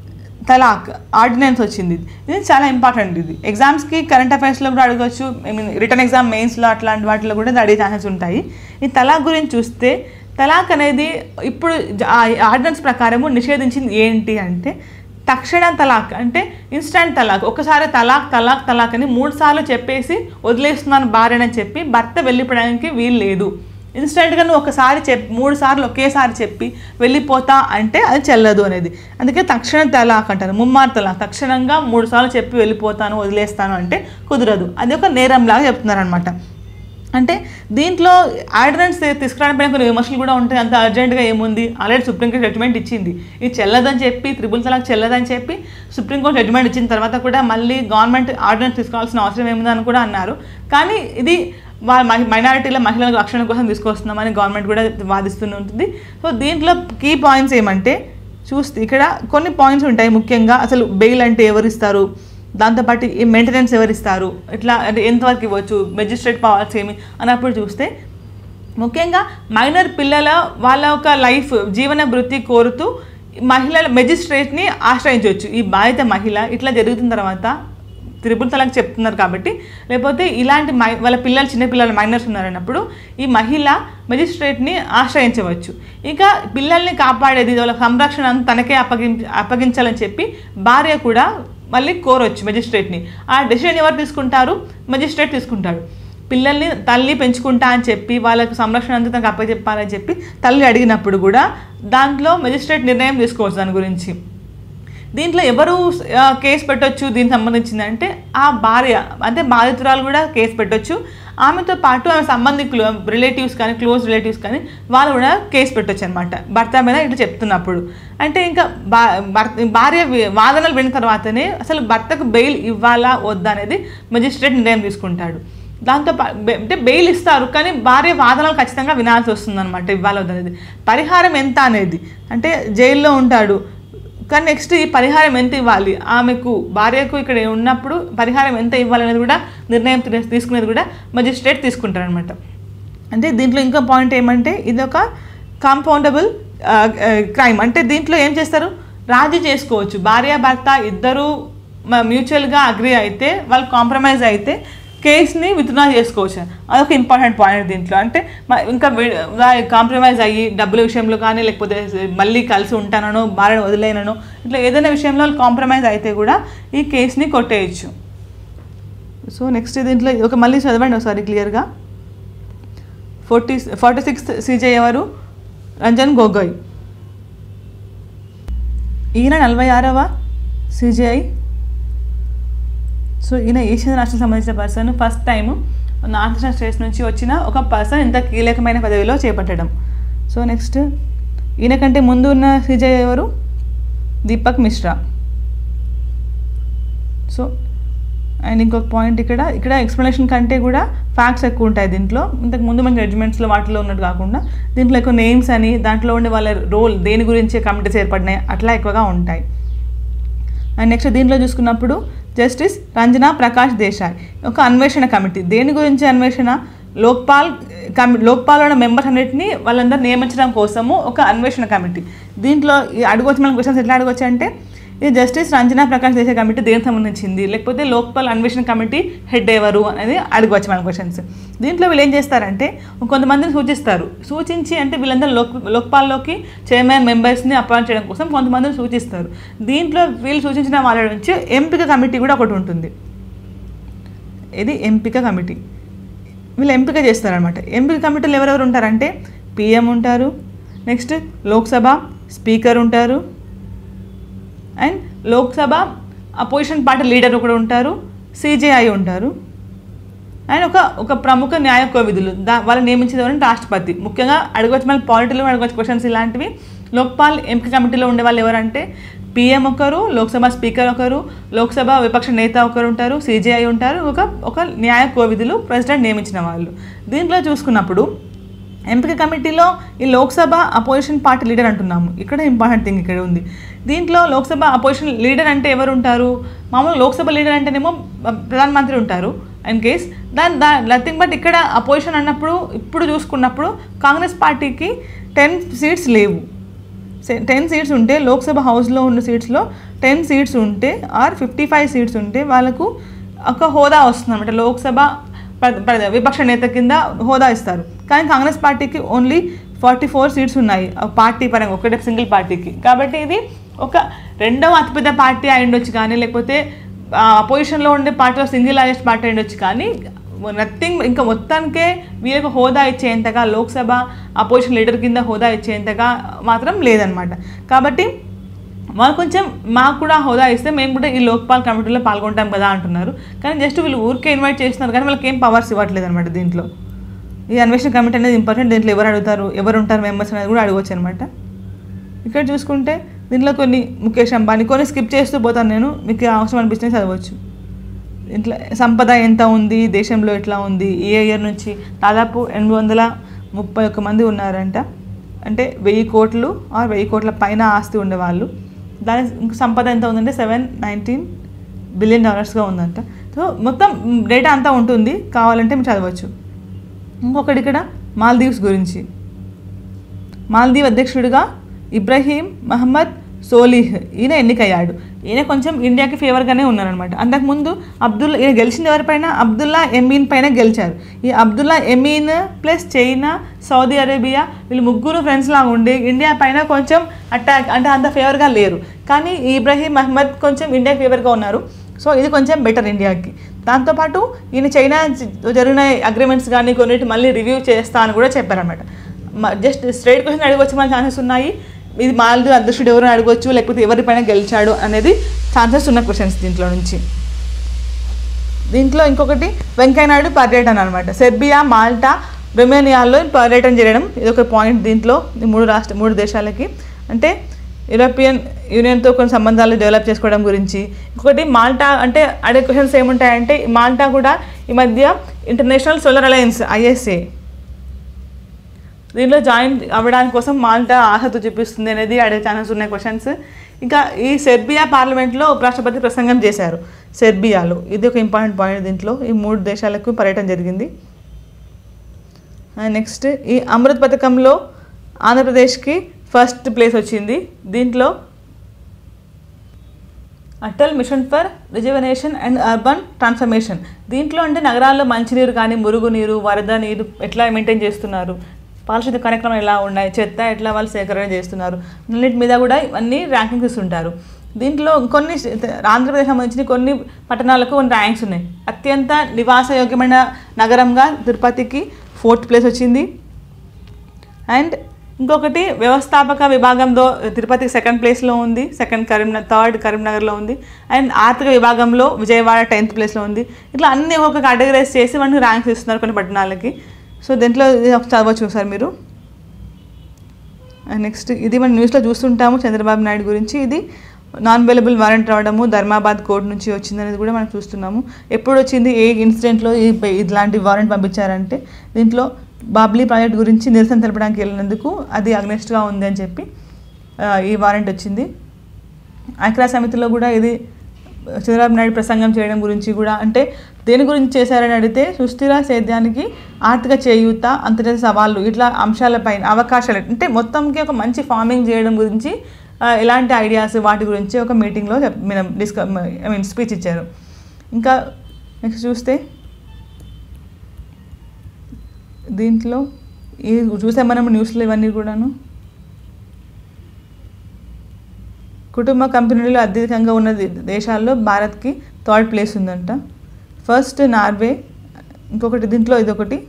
తలాక్ ఆర్డినెన్స్ వచ్చింది ఇది చాలా ఇంపార్టెంట్ ఇది ఎగ్జామ్స్కి కరెంట్ అఫైర్స్లో కూడా అడగవచ్చు ఐ మీన్ రిటర్న్ ఎగ్జామ్ మెయిన్స్లో అట్లాంటి వాటిలో కూడా ఇది అడిగే ఛాన్సెస్ ఉంటాయి ఈ తలాక్ గురించి చూస్తే తలాక్ అనేది ఇప్పుడు జ- ఆ ఆర్డినెన్స్ ప్రకారము నిషేధించింది ఏంటి అంటే తక్షణ తలాక్ అంటే ఇన్స్టంట్ తలాక్ ఒకసారి తలాక్ తలాక్ తలాక్ అని మూడు సార్లు చెప్పేసి వదిలేస్తున్నాను భార్యనని చెప్పి భర్త వెళ్ళిపోవడానికి వీలు లేదు ఇన్స్టెంట్గా నువ్వు ఒకసారి చెప్ మూడు సార్లు ఒకేసారి చెప్పి వెళ్ళిపోతా అంటే అది చెల్లదు అనేది అందుకే తక్షణ తలాక్ అంటారు ముమ్మారు తలాక్ తక్షణంగా మూడు సార్లు చెప్పి వెళ్ళిపోతాను వదిలేస్తాను అంటే కుదరదు అది ఒక నేరంలాగా చెప్తున్నారనమాట అంటే దీంట్లో ఆర్డినెన్స్ తీసుకురావడం కొన్ని విమర్శలు కూడా ఉంటాయి అంత అర్జెంటుగా ఏముంది ఆల్రెడీ సుప్రీంకోర్టు జడ్జిమెంట్ ఇచ్చింది ఇది చెల్లదని చెప్పి త్రిబుల్ తలాక్ చెల్లదని చెప్పి సుప్రీంకోర్టు జడ్జిమెంట్ ఇచ్చిన తర్వాత కూడా మళ్ళీ గవర్నమెంట్ ఆర్డినెన్స్ తీసుకోవాల్సిన అవసరం ఏముందని కూడా అన్నారు కానీ ఇది వాళ్ళ మైనారిటీల మహిళల రక్షణ కోసం తీసుకొస్తున్నామని గవర్నమెంట్ కూడా వాదిస్తూనే ఉంటుంది సో దీంట్లో కీ పాయింట్స్ ఏమంటే చూస్తే ఇక్కడ కొన్ని పాయింట్స్ ఉంటాయి ముఖ్యంగా అసలు బెయిల్ అంటే ఎవరు ఇస్తారు దాంతోపాటు ఈ మెయింటెనెన్స్ ఎవరు ఇస్తారు ఇట్లా అంటే ఎంతవరకు ఇవ్వచ్చు మెజిస్ట్రేట్ పవర్స్ ఏమి అన్నప్పుడు చూస్తే ముఖ్యంగా మైనర్ పిల్లల వాళ్ళ ఒక లైఫ్ జీవన వృత్తి కోరుతూ మహిళల మెజిస్ట్రేట్ని ఆశ్రయించవచ్చు ఈ బాధిత మహిళ ఇట్లా జరుగుతున్న తర్వాత త్రిపుల్ తలాక్ చెప్తున్నారు కాబట్టి లేకపోతే ఇలాంటి మై వాళ్ళ పిల్లలు చిన్నపిల్లలు మైనర్స్ ఉన్నారన్నప్పుడు ఈ మహిళ మెజిస్ట్రేట్ని ఆశ్రయించవచ్చు ఇక పిల్లల్ని కాపాడేది వాళ్ళ సంరక్షణ అంతా తనకే అప్పగి అప్పగించాలని చెప్పి భార్య కూడా మళ్ళీ కోరొచ్చు మెజిస్ట్రేట్ని ఆ డెసిషన్ ఎవరు తీసుకుంటారు మెజిస్ట్రేట్ తీసుకుంటాడు పిల్లల్ని తల్లి పెంచుకుంటా అని చెప్పి వాళ్ళకు సంరక్షణ అంతా తనకు అప్పచెప్పాలని చెప్పి తల్లి అడిగినప్పుడు కూడా దాంట్లో మెజిస్ట్రేట్ నిర్ణయం తీసుకోవచ్చు దాని గురించి దీంట్లో ఎవరు ఆ, కేసు పెట్టొచ్చు దీనికి సంబంధించింది అంటే ఆ భార్య అంటే బాధితురాలు కూడా కేసు పెట్టొచ్చు ఆమెతో పాటు ఆమె సంబంధికులు రిలేటివ్స్ కానీ క్లోజ్ రిలేటివ్స్ కానీ వాళ్ళు కూడా కేసు పెట్టొచ్చు అనమాట భర్త మీద ఇట్లా చెప్తున్నప్పుడు అంటే ఇంకా బా భర్త భార్య వి- వాదనలు విన్న తర్వాతనే అసలు భర్తకు బెయిల్ ఇవ్వాలా వద్దా అనేది మెజిస్ట్రేట్ నిర్ణయం తీసుకుంటాడు దాంతో పా- బె- అంటే బెయిల్ ఇస్తారు కానీ భార్య వాదనలు ఖచ్చితంగా వినాల్సి వస్తుంది అనమాట ఇవ్వాలి వద్దనేది పరిహారం ఎంత అనేది అంటే జైల్లో ఉంటాడు కానీ నెక్స్ట్ ఈ పరిహారం ఎంత ఇవ్వాలి ఆమెకు భార్యకు ఇక్కడ ఉన్నప్పుడు పరిహారం ఎంత ఇవ్వాలనేది కూడా నిర్ణయం తీ- తీసుకునేది కూడా మజిస్ట్రేట్ తీసుకుంటారనమాట అంటే దీంట్లో ఇంకో పాయింట్ ఏమంటే ఇది ఒక కాంపౌండబుల్ క్రైమ్ అంటే దీంట్లో ఏం చేస్తారు రాజీ చేసుకోవచ్చు భార్య భర్త ఇద్దరు మ్యూచువల్గా అగ్రి అయితే వాళ్ళు కాంప్రమైజ్ అయితే కేస్ని విత్డ్రా చేసుకోవచ్చు అదొక ఇంపార్టెంట్ పాయింట్ దీంట్లో అంటే మ- ఇంకా కాంప్రమైజ్ అయ్యి డబ్బుల విషయంలో కానీ లేకపోతే మళ్ళీ కలిసి ఉంటానో భార్యను వదిలేనను ఇట్లా ఏదైనా విషయంలో కాంప్రమైజ్ అయితే కూడా ఈ కేసుని కొట్టేయచ్చు సో నెక్స్ట్ దీంట్లో ఒక మళ్ళీ చదవండి ఒకసారి క్లియర్గా ఫోర్టీ ఫార్టీ సిక్స్త్ సీజే ఎవరు రంజన్ గొగోయ్ ఈయన నలభై ఆరవ సిజిఐ సో ఈయన ఈశాన్య రాష్ట్రం సంబంధించిన person first time north eastern states నుంచి వచ్చిన ఒక పర్సన్ ఇంత కీలకమైన పదవిలో చేపట్టడం సో నెక్స్ట్ ఈయన కంటే ముందు ఉన్న సిజై ఎవరు దీపక్ మిశ్రా సో అండ్ ఇంకొక పాయింట్ ఇక్కడ ఇక్కడ ఎక్స్ప్లెనేషన్ కంటే కూడా ఫ్యాక్ట్స్ ఎక్కువ ఉంటాయి దీంట్లో ఇంతకు ముందు మన జడ్జ్మెంట్స్లో వాటిలో ఉన్నట్టు కాకుండా దీంట్లో ఎక్కువ నేమ్స్ అని దాంట్లో ఉండే వాళ్ళ రోల్ దేని గురించి కమిటీస్ ఏర్పడినాయి అట్లా ఎక్కువగా ఉంటాయి అండ్ నెక్స్ట్ దీంట్లో చూసుకున్నప్పుడు జస్టిస్ రంజనా ప్రకాష్ దేశాయ్ ఒక అన్వేషణ కమిటీ దేని గురించి అన్వేషణ లోక్పాల్ కమి లోక్పాల్ ఉన్న మెంబర్స్ అన్నిటిని వాళ్ళందరూ నియమించడం కోసము ఒక అన్వేషణ కమిటీ దీంట్లో ఈ అడగవచ్చు మనం క్వశ్చన్స్ ఎట్లా అడగవచ్చు అంటే ఇది జస్టిస్ రంజనా ప్రకాష్ దేశాయ్ కమిటీ దేనికి సంబంధించింది లేకపోతే లోక్పాల్ అన్వేషణ కమిటీ హెడ్ ఎవరు అనేది అడగవచ్చు మన క్వశ్చన్స్ దీంట్లో వీళ్ళు ఏం చేస్తారంటే కొంతమందిని సూచిస్తారు సూచించి అంటే వీళ్ళందరూ లోక్ లోక్పాల్లోకి చైర్మన్ మెంబర్స్ని అపాయింట్ చేయడం కోసం కొంతమందిని సూచిస్తారు దీంట్లో వీళ్ళు సూచించిన వాళ్ళ నుంచి ఎంపిక కమిటీ కూడా ఒకటి ఉంటుంది ఇది ఎంపిక కమిటీ వీళ్ళు ఎంపిక చేస్తారనమాట ఎంపిక కమిటీలో ఎవరెవరు ఉంటారంటే పిఎం ఉంటారు నెక్స్ట్ లోక్సభ స్పీకర్ ఉంటారు and Lok Sabha opposition party leader కూడా ఉంటారు సిజేఐ ఉంటారు అండ్ ఒక ఒక ప్రముఖ న్యాయ కోవిధులు దా వాళ్ళు నియమించేది ఎవరంటే రాష్ట్రపతి ముఖ్యంగా అడగవచ్చు మన పాలిటీలో అడగవచ్చు క్వశ్చన్స్ ఇలాంటివి లోక్పాల్ ఎంపిక కమిటీలో ఉండే వాళ్ళు ఎవరంటే పిఎం ఒకరు లోక్సభ స్పీకర్ ఒకరు లోక్సభ విపక్ష నేత ఒకరు ఉంటారు సిజేఐ ఉంటారు ఒక ఒక న్యాయ కోవిధులు ప్రెసిడెంట్ నియమించిన వాళ్ళు దీంట్లో చూసుకున్నప్పుడు ఎంపిక కమిటీలో ఈ లోక్సభ అపోజిషన్ పార్టీ లీడర్ అంటున్నాము ఇక్కడ ఇంపార్టెంట్ థింగ్ ఇక్కడ ఉంది దీంట్లో లోక్సభ అపోజిషన్ లీడర్ అంటే ఎవరు ఉంటారు మామూలు లోక్సభ లీడర్ అంటేనేమో ప్రధానమంత్రి ఉంటారు ఇన్ కేస్ దాని దా నథింగ్ బట్ ఇక్కడ అపోజిషన్ అన్నప్పుడు ఇప్పుడు చూసుకున్నప్పుడు కాంగ్రెస్ పార్టీకి టెన్ సీట్స్ లేవు టెన్ సీట్స్ ఉంటే లోక్సభ హౌస్లో ఉన్న సీట్స్లో టెన్ సీట్స్ ఉంటే ఆర్ ఫిఫ్టీ ఫైవ్ సీట్స్ ఉంటే వాళ్ళకు ఒక హోదా వస్తుంది అనమాట లోక్సభ ప్ర- ప్ర- విపక్ష నేత కింద హోదా ఇస్తారు కానీ కాంగ్రెస్ పార్టీకి ఓన్లీ ఫార్టీ ఫోర్ సీట్స్ ఉన్నాయి ఆ పార్టీ పరంగా ఒకటే సింగిల్ పార్టీకి కాబట్టి ఇది ఒక రెండవ అతిపెద్ద పార్టీ అయి ఉండొచ్చు కానీ లేకపోతే అపోజిషన్లో ఉండే పార్టీలో సింగిల్ లార్జెస్ట్ పార్టీ అయి ఉండొచ్చు కానీ నథింగ్ ఇంకా మొత్తానికే వీళ్ళకి హోదా ఇచ్చేంతగా లోక్సభ అపోజిషన్ లీడర్ కింద హోదా ఇచ్చేంతగా మాత్రం లేదనమాట కాబట్టి వాళ్ళు కొంచెం మాకు కూడా హోదా ఇస్తే మేము కూడా ఈ లోక్పాల్ కమిటీలో పాల్గొంటాం కదా అంటున్నారు కానీ జస్ట్ వీళ్ళు ఊరికే ఇన్వైట్ చేస్తున్నారు కానీ వాళ్ళకి ఏం పవర్స్ ఇవ్వట్లేదు అనమాట దీంట్లో ఈ అన్వేషణ కమిటీ అనేది ఇంపార్టెంట్ దీంట్లో ఎవరు అడుగుతారు ఎవరు ఉంటారు మెంబర్స్ అనేది కూడా అడగవచ్చు అనమాట ఇక్కడ చూసుకుంటే దీంట్లో కొన్ని ముఖేష్ అంబానీ కొన్ని స్కిప్ చేస్తూ పోతాను నేను మీకు అవసరం అనిపిస్తే చదవచ్చు ఇంట్లో సంపద ఎంత ఉంది దేశంలో ఎట్లా ఉంది ఏ ఇయర్ నుంచి దాదాపు ఎనిమిది వందల ముప్పై ఒక్క మంది ఉన్నారంట అంటే వెయ్యి కోట్లు ఆర్ వెయ్యి కోట్ల పైన ఆస్తి ఉండేవాళ్ళు దాని ఇంక సంపద ఎంత ఉందంటే సెవెన్ నైన్టీన్ బిలియన్ డాలర్స్గా ఉందంట సో మొత్తం డేటా అంతా ఉంటుంది కావాలంటే మీరు చదవచ్చు ఇంకొకటి ఇక్కడ మాల్దీవ్స్ గురించి మాల్దీవ్ అధ్యక్షుడిగా ఇబ్రహీం మహమ్మద్ సోలిహ్ ఈయన ఎన్నికయ్యాడు ఈయన కొంచెం ఇండియాకి ఫేవర్గానే ఉన్నారనమాట అంతకుముందు అబ్దుల్లా ఈయన గెలిచిన ఎవరిపైన అబ్దుల్లా ఎమీన్ పైన గెలిచారు ఈ Abdulla Yameen plus China Saudi Arabia వీళ్ళు ముగ్గురు ఫ్రెండ్స్ లాగా ఉండి ఇండియా పైన కొంచెం అటాక్ అంటే అంత ఫేవర్గా లేరు కానీ ఈ ఇబ్రహీం మహమ్మద్ కొంచెం ఇండియాకి ఫేవర్గా ఉన్నారు సో ఇది కొంచెం బెటర్ ఇండియాకి దాంతోపాటు ఈయన చైనా జ- జరిగిన అగ్రిమెంట్స్ కానీ కొన్నిటి మళ్ళీ రివ్యూ చేస్తా అని కూడా చెప్పారనమాట జస్ట్ స్ట్రైట్ క్వశ్చన్ అడగవచ్చు మన ఛాన్సెస్ ఉన్నాయి ఇది మాల్ది అధ్యక్షుడు ఎవరు అడగవచ్చు లేకపోతే ఎవరిపైన గెలిచాడు అనేది ఛాన్సెస్ ఉన్న క్వశ్చన్స్ దీంట్లో నుంచి దీంట్లో ఇంకొకటి వెంకయ్యనాయుడు పర్యటన అనమాట సెర్బియా మాల్టా రొమేనియాలో పర్యటన చేయడం ఇది ఒక పాయింట్ దీంట్లో ఈ మూడు రాష్ట్ర మూడు దేశాలకి అంటే యూరోపియన్ యూనియన్తో కొన్ని సంబంధాలు డెవలప్ చేసుకోవడం గురించి ఇంకొకటి మాల్టా అంటే అడే క్వశ్చన్స్ ఏముంటాయంటే మాల్టా కూడా ఈ మధ్య ఇంటర్నేషనల్ సోలార్ అలయన్స్ ఐఎస్ఏ దీనిలో జాయిన్ అవ్వడానికి కోసం మాల్టా ఆసక్తి చూపిస్తుంది అనేది అడిగే ఛానల్స్ ఉన్నాయి క్వశ్చన్స్ ఇంకా ఈ సెర్బియా పార్లమెంట్లో ఉపరాష్ట్రపతి ప్రసంగం చేశారు సెర్బియాలో ఇది ఒక ఇంపార్టెంట్ పాయింట్ దీంట్లో ఈ మూడు దేశాలకు పర్యటన జరిగింది నెక్స్ట్ ఈ అమృత్ పథకంలో ఆంధ్రప్రదేశ్కి ఫస్ట్ ప్లేస్ వచ్చింది దీంట్లో Atal mission for rejuvenation and urban transformation దీంట్లో అంటే నగరాల్లో మంచినీరు కానీ మురుగునీరు వరద నీరు ఎట్లా మెయింటైన్ చేస్తున్నారు పారిశుద్ధ్య కార్యక్రమాలు ఎలా ఉన్నాయి చెత్త ఎట్లా వాళ్ళు సేకరణ చేస్తున్నారు అన్నిటి మీద కూడా ఇవన్నీ ర్యాంకింగ్స్ ఇస్తుంటారు దీంట్లో కొన్ని ఆంధ్రప్రదేశ్ సంబంధించిన కొన్ని పట్టణాలకు కొన్ని ర్యాంక్స్ ఉన్నాయి అత్యంత నివాసయోగ్యమైన నగరంగా తిరుపతికి ఫోర్త్ ప్లేస్ వచ్చింది అండ్ ఇంకొకటి వ్యవస్థాపక విభాగంలో తిరుపతికి సెకండ్ ప్లేస్లో ఉంది సెకండ్ కరీంనగర్ థర్డ్ కరీంనగర్లో ఉంది అండ్ ఆర్థిక విభాగంలో విజయవాడ టెన్త్ ప్లేస్లో ఉంది ఇట్లా అన్ని ఒక కేటగరైజ్ చేసి మనకి ర్యాంక్స్ ఇస్తున్నారు కొన్ని పట్టణాలకి సో దీంట్లో ఇది ఒక చదవచ్చు సార్ మీరు నెక్స్ట్ ఇది మనం న్యూస్లో చూస్తుంటాము చంద్రబాబు నాయుడు గురించి ఇది నాన్ అవైలబుల్ వారెంట్ రావడము ధర్మాబాద్ కోర్టు నుంచి వచ్చిందనేది కూడా మనం చూస్తున్నాము ఎప్పుడు వచ్చింది ఏ ఇన్సిడెంట్లో ఈ ఇట్లాంటి వారెంట్ పంపించారంటే దీంట్లో బాబ్లీ ప్రాజెక్ట్ గురించి నిరసన తెలపడానికి వెళ్ళినందుకు అది అగ్నెస్ట్గా ఉంది అని చెప్పి ఆ, ఈ వారెంట్ వచ్చింది ఐక్యరాజ్య సమితిలో కూడా ఇది చంద్రబాబు నాయుడు ప్రసంగం చేయడం గురించి కూడా అంటే దేని గురించి చేశారని అడిగితే సుస్థిర సేద్యానికి ఆర్థిక చేయూత అంతర్జాతీయ సవాళ్ళు ఇట్లా అంశాలపైన అవకాశాలు అంటే మొత్తంకి ఒక మంచి ఫార్మింగ్ చేయడం గురించి ఆ, ఎలాంటి ఐడియాస్ వాటి గురించి ఒక మీటింగ్లో చెప్ డిస్క ఐ మీన్ స్పీచ్ ఇచ్చారు ఇంకా నెక్స్ట్ చూస్తే దీంట్లో ఈ చూసాం మనం న్యూస్లో ఇవన్నీ కూడాను కుటుంబ కంపెనీలు అత్యధికంగా ఉన్న దే- దేశాల్లో భారత్కి థర్డ్ ప్లేస్ ఉందంట ఫస్ట్ నార్వే ఇంకొకటి దీంట్లో ఇదొకటి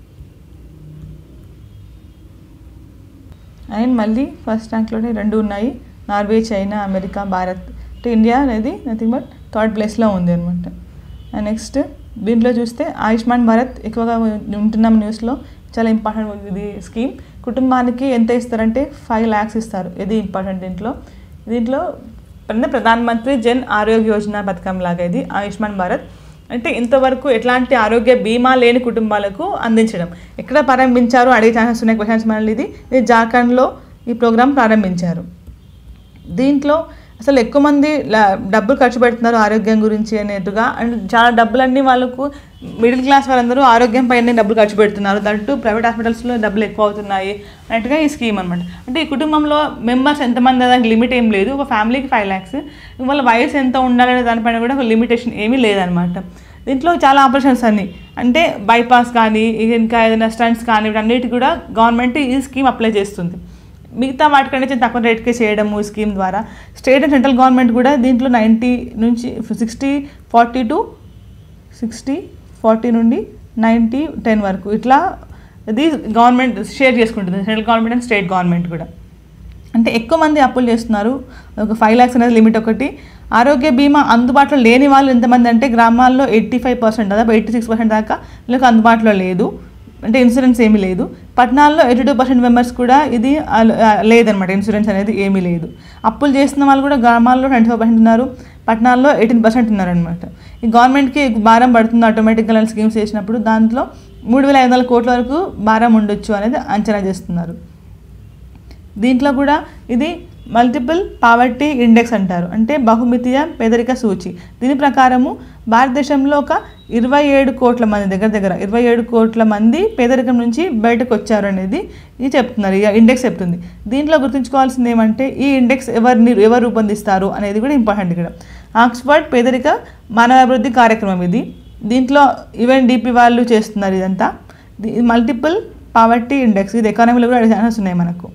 అండ్ మళ్ళీ ఫస్ట్ ర్యాంక్లోనే రెండు ఉన్నాయి నార్వే చైనా అమెరికా భారత్ అంటే ఇండియా అనేది నథింగ్ బట్ థర్డ్ ప్లేస్లో ఉంది అనమాట అండ్ నెక్స్ట్ దీంట్లో చూస్తే ఆయుష్మాన్ భారత్ ఎక్కువగా ఉంటున్నాం న్యూస్లో చాలా ఇంపార్టెంట్ ఇది స్కీమ్ కుటుంబానికి ఎంత ఇస్తారంటే ఫైవ్ ల్యాక్స్ ఇస్తారు ఇది ఇంపార్టెంట్ దీంట్లో దీంట్లో అంటే ప్రధాన మంత్రి జన్ ఆరోగ్య యోజన పథకం లాగా ఇది ఆయుష్మాన్ భారత్ అంటే ఇంతవరకు ఎట్లాంటి ఆరోగ్య బీమా లేని కుటుంబాలకు అందించడం ఎక్కడ ప్రారంభించారు అడిగే ఛాన్సెస్ ఉన్నాయి క్వశ్చన్స్ మళ్ళీ ఇది ఇది జార్ఖండ్లో ఈ ప్రోగ్రాం ప్రారంభించారు దీంట్లో అసలు ఎక్కువ మంది ల- డబ్బులు ఖర్చు పెడుతున్నారు ఆరోగ్యం గురించి అనేట్టుగా అండ్ చాలా డబ్బులన్నీ వాళ్ళకు మిడిల్ క్లాస్ వాళ్ళందరూ ఆరోగ్యం పైన డబ్బులు ఖర్చు పెడుతున్నారు దట్టు ప్రైవేట్ హాస్పిటల్స్లో డబ్బులు ఎక్కువ అవుతున్నాయి అన్నట్టుగా ఈ స్కీమ్ అనమాట అంటే ఈ కుటుంబంలో మెంబర్స్ ఎంతమంది దానికి లిమిట్ ఏం లేదు ఒక ఫ్యామిలీకి ఫైవ్ ల్యాక్స్ వాళ్ళ వయసు ఎంత ఉండాలనే దానిపైన కూడా ఒక లిమిటేషన్ ఏమీ లేదనమాట దీంట్లో చాలా ఆపరేషన్స్ అన్ని అంటే బైపాస్ కానీ ఇంకా ఏదైనా స్టంట్స్ కానీ వీటన్నిటి కూడా గవర్నమెంట్ ఈ స్కీమ్ అప్లై చేస్తుంది మిగతా వాటికంటే కొంచెం తక్కువ రేట్కే చేయడము ఈ స్కీమ్ ద్వారా స్టేట్ అండ్ సెంట్రల్ గవర్నమెంట్ కూడా దీంట్లో నైంటీ నుంచి sixty forty to sixty forty నుండి నైంటీ టెన్ వరకు ఇట్లా ఇది గవర్నమెంట్ షేర్ చేసుకుంటుంది central government and state government కూడా అంటే ఎక్కువ మంది అప్పులు చేస్తున్నారు ఒక ఫైవ్ ల్యాక్స్ అనేది లిమిట్ ఒకటి ఆరోగ్య బీమా అందుబాటులో లేని వాళ్ళు ఎంతమంది అంటే గ్రామాల్లో ఎయిటీ ఫైవ్ పర్సెంట్ దాదాపు ఎయిటీ సిక్స్ పర్సెంట్ దాకా వీళ్ళకి అందుబాటులో లేదు అంటే ఇన్సూరెన్స్ ఏమీ లేదు పట్టణాల్లో ఎయిటీ టూ పర్సెంట్ మెంబర్స్ కూడా ఇది అల- ఆ, లేదనమాట ఇన్సూరెన్స్ అనేది ఏమీ లేదు అప్పులు చేస్తున్న వాళ్ళు కూడా గ్రామాల్లో ట్వంటీ ఫైవ్ పర్సెంట్ ఉన్నారు పట్టణాల్లో ఎయిటీన్ పర్సెంట్ ఉన్నారనమాట ఈ గవర్నమెంట్కి భారం పడుతుంది ఆటోమేటిక్గా స్కీమ్స్ చేసినప్పుడు దాంట్లో మూడు వేల ఐదు వందల కోట్ల వరకు భారం ఉండొచ్చు అనేది అంచనా చేస్తున్నారు దీంట్లో కూడా ఇది మల్టిపుల్ పావర్టీ ఇండెక్స్ అంటారు అంటే బహుమితీయ పేదరిక సూచి దీని ప్రకారము భారతదేశంలో ఒక ఇరవై ఏడు కోట్ల మంది దగ్గర దగ్గర ఇరవై ఏడు కోట్ల మంది పేదరికం నుంచి బయటకు వచ్చారు అనేది ఇది చెప్తున్నారు ఈ ఇండెక్స్ చెప్తుంది దీంట్లో గుర్తుంచుకోవాల్సింది ఏమంటే ఈ ఇండెక్స్ ఎవరిని ఎవరు రూపొందిస్తారు అనేది కూడా ఇంపార్టెంట్ ఇక్కడ ఆక్స్ఫర్డ్ పేదరిక మానవాభివృద్ధి కార్యక్రమం ఇది దీంట్లో ఈవెన్ డిపి వాళ్ళు చేస్తున్నారు ఇదంతా మల్టిపుల్ పావర్టీ ఇండెక్స్ ఇది ఎకానమీలో కూడా ఛాన్సెస్ ఉన్నాయి మనకు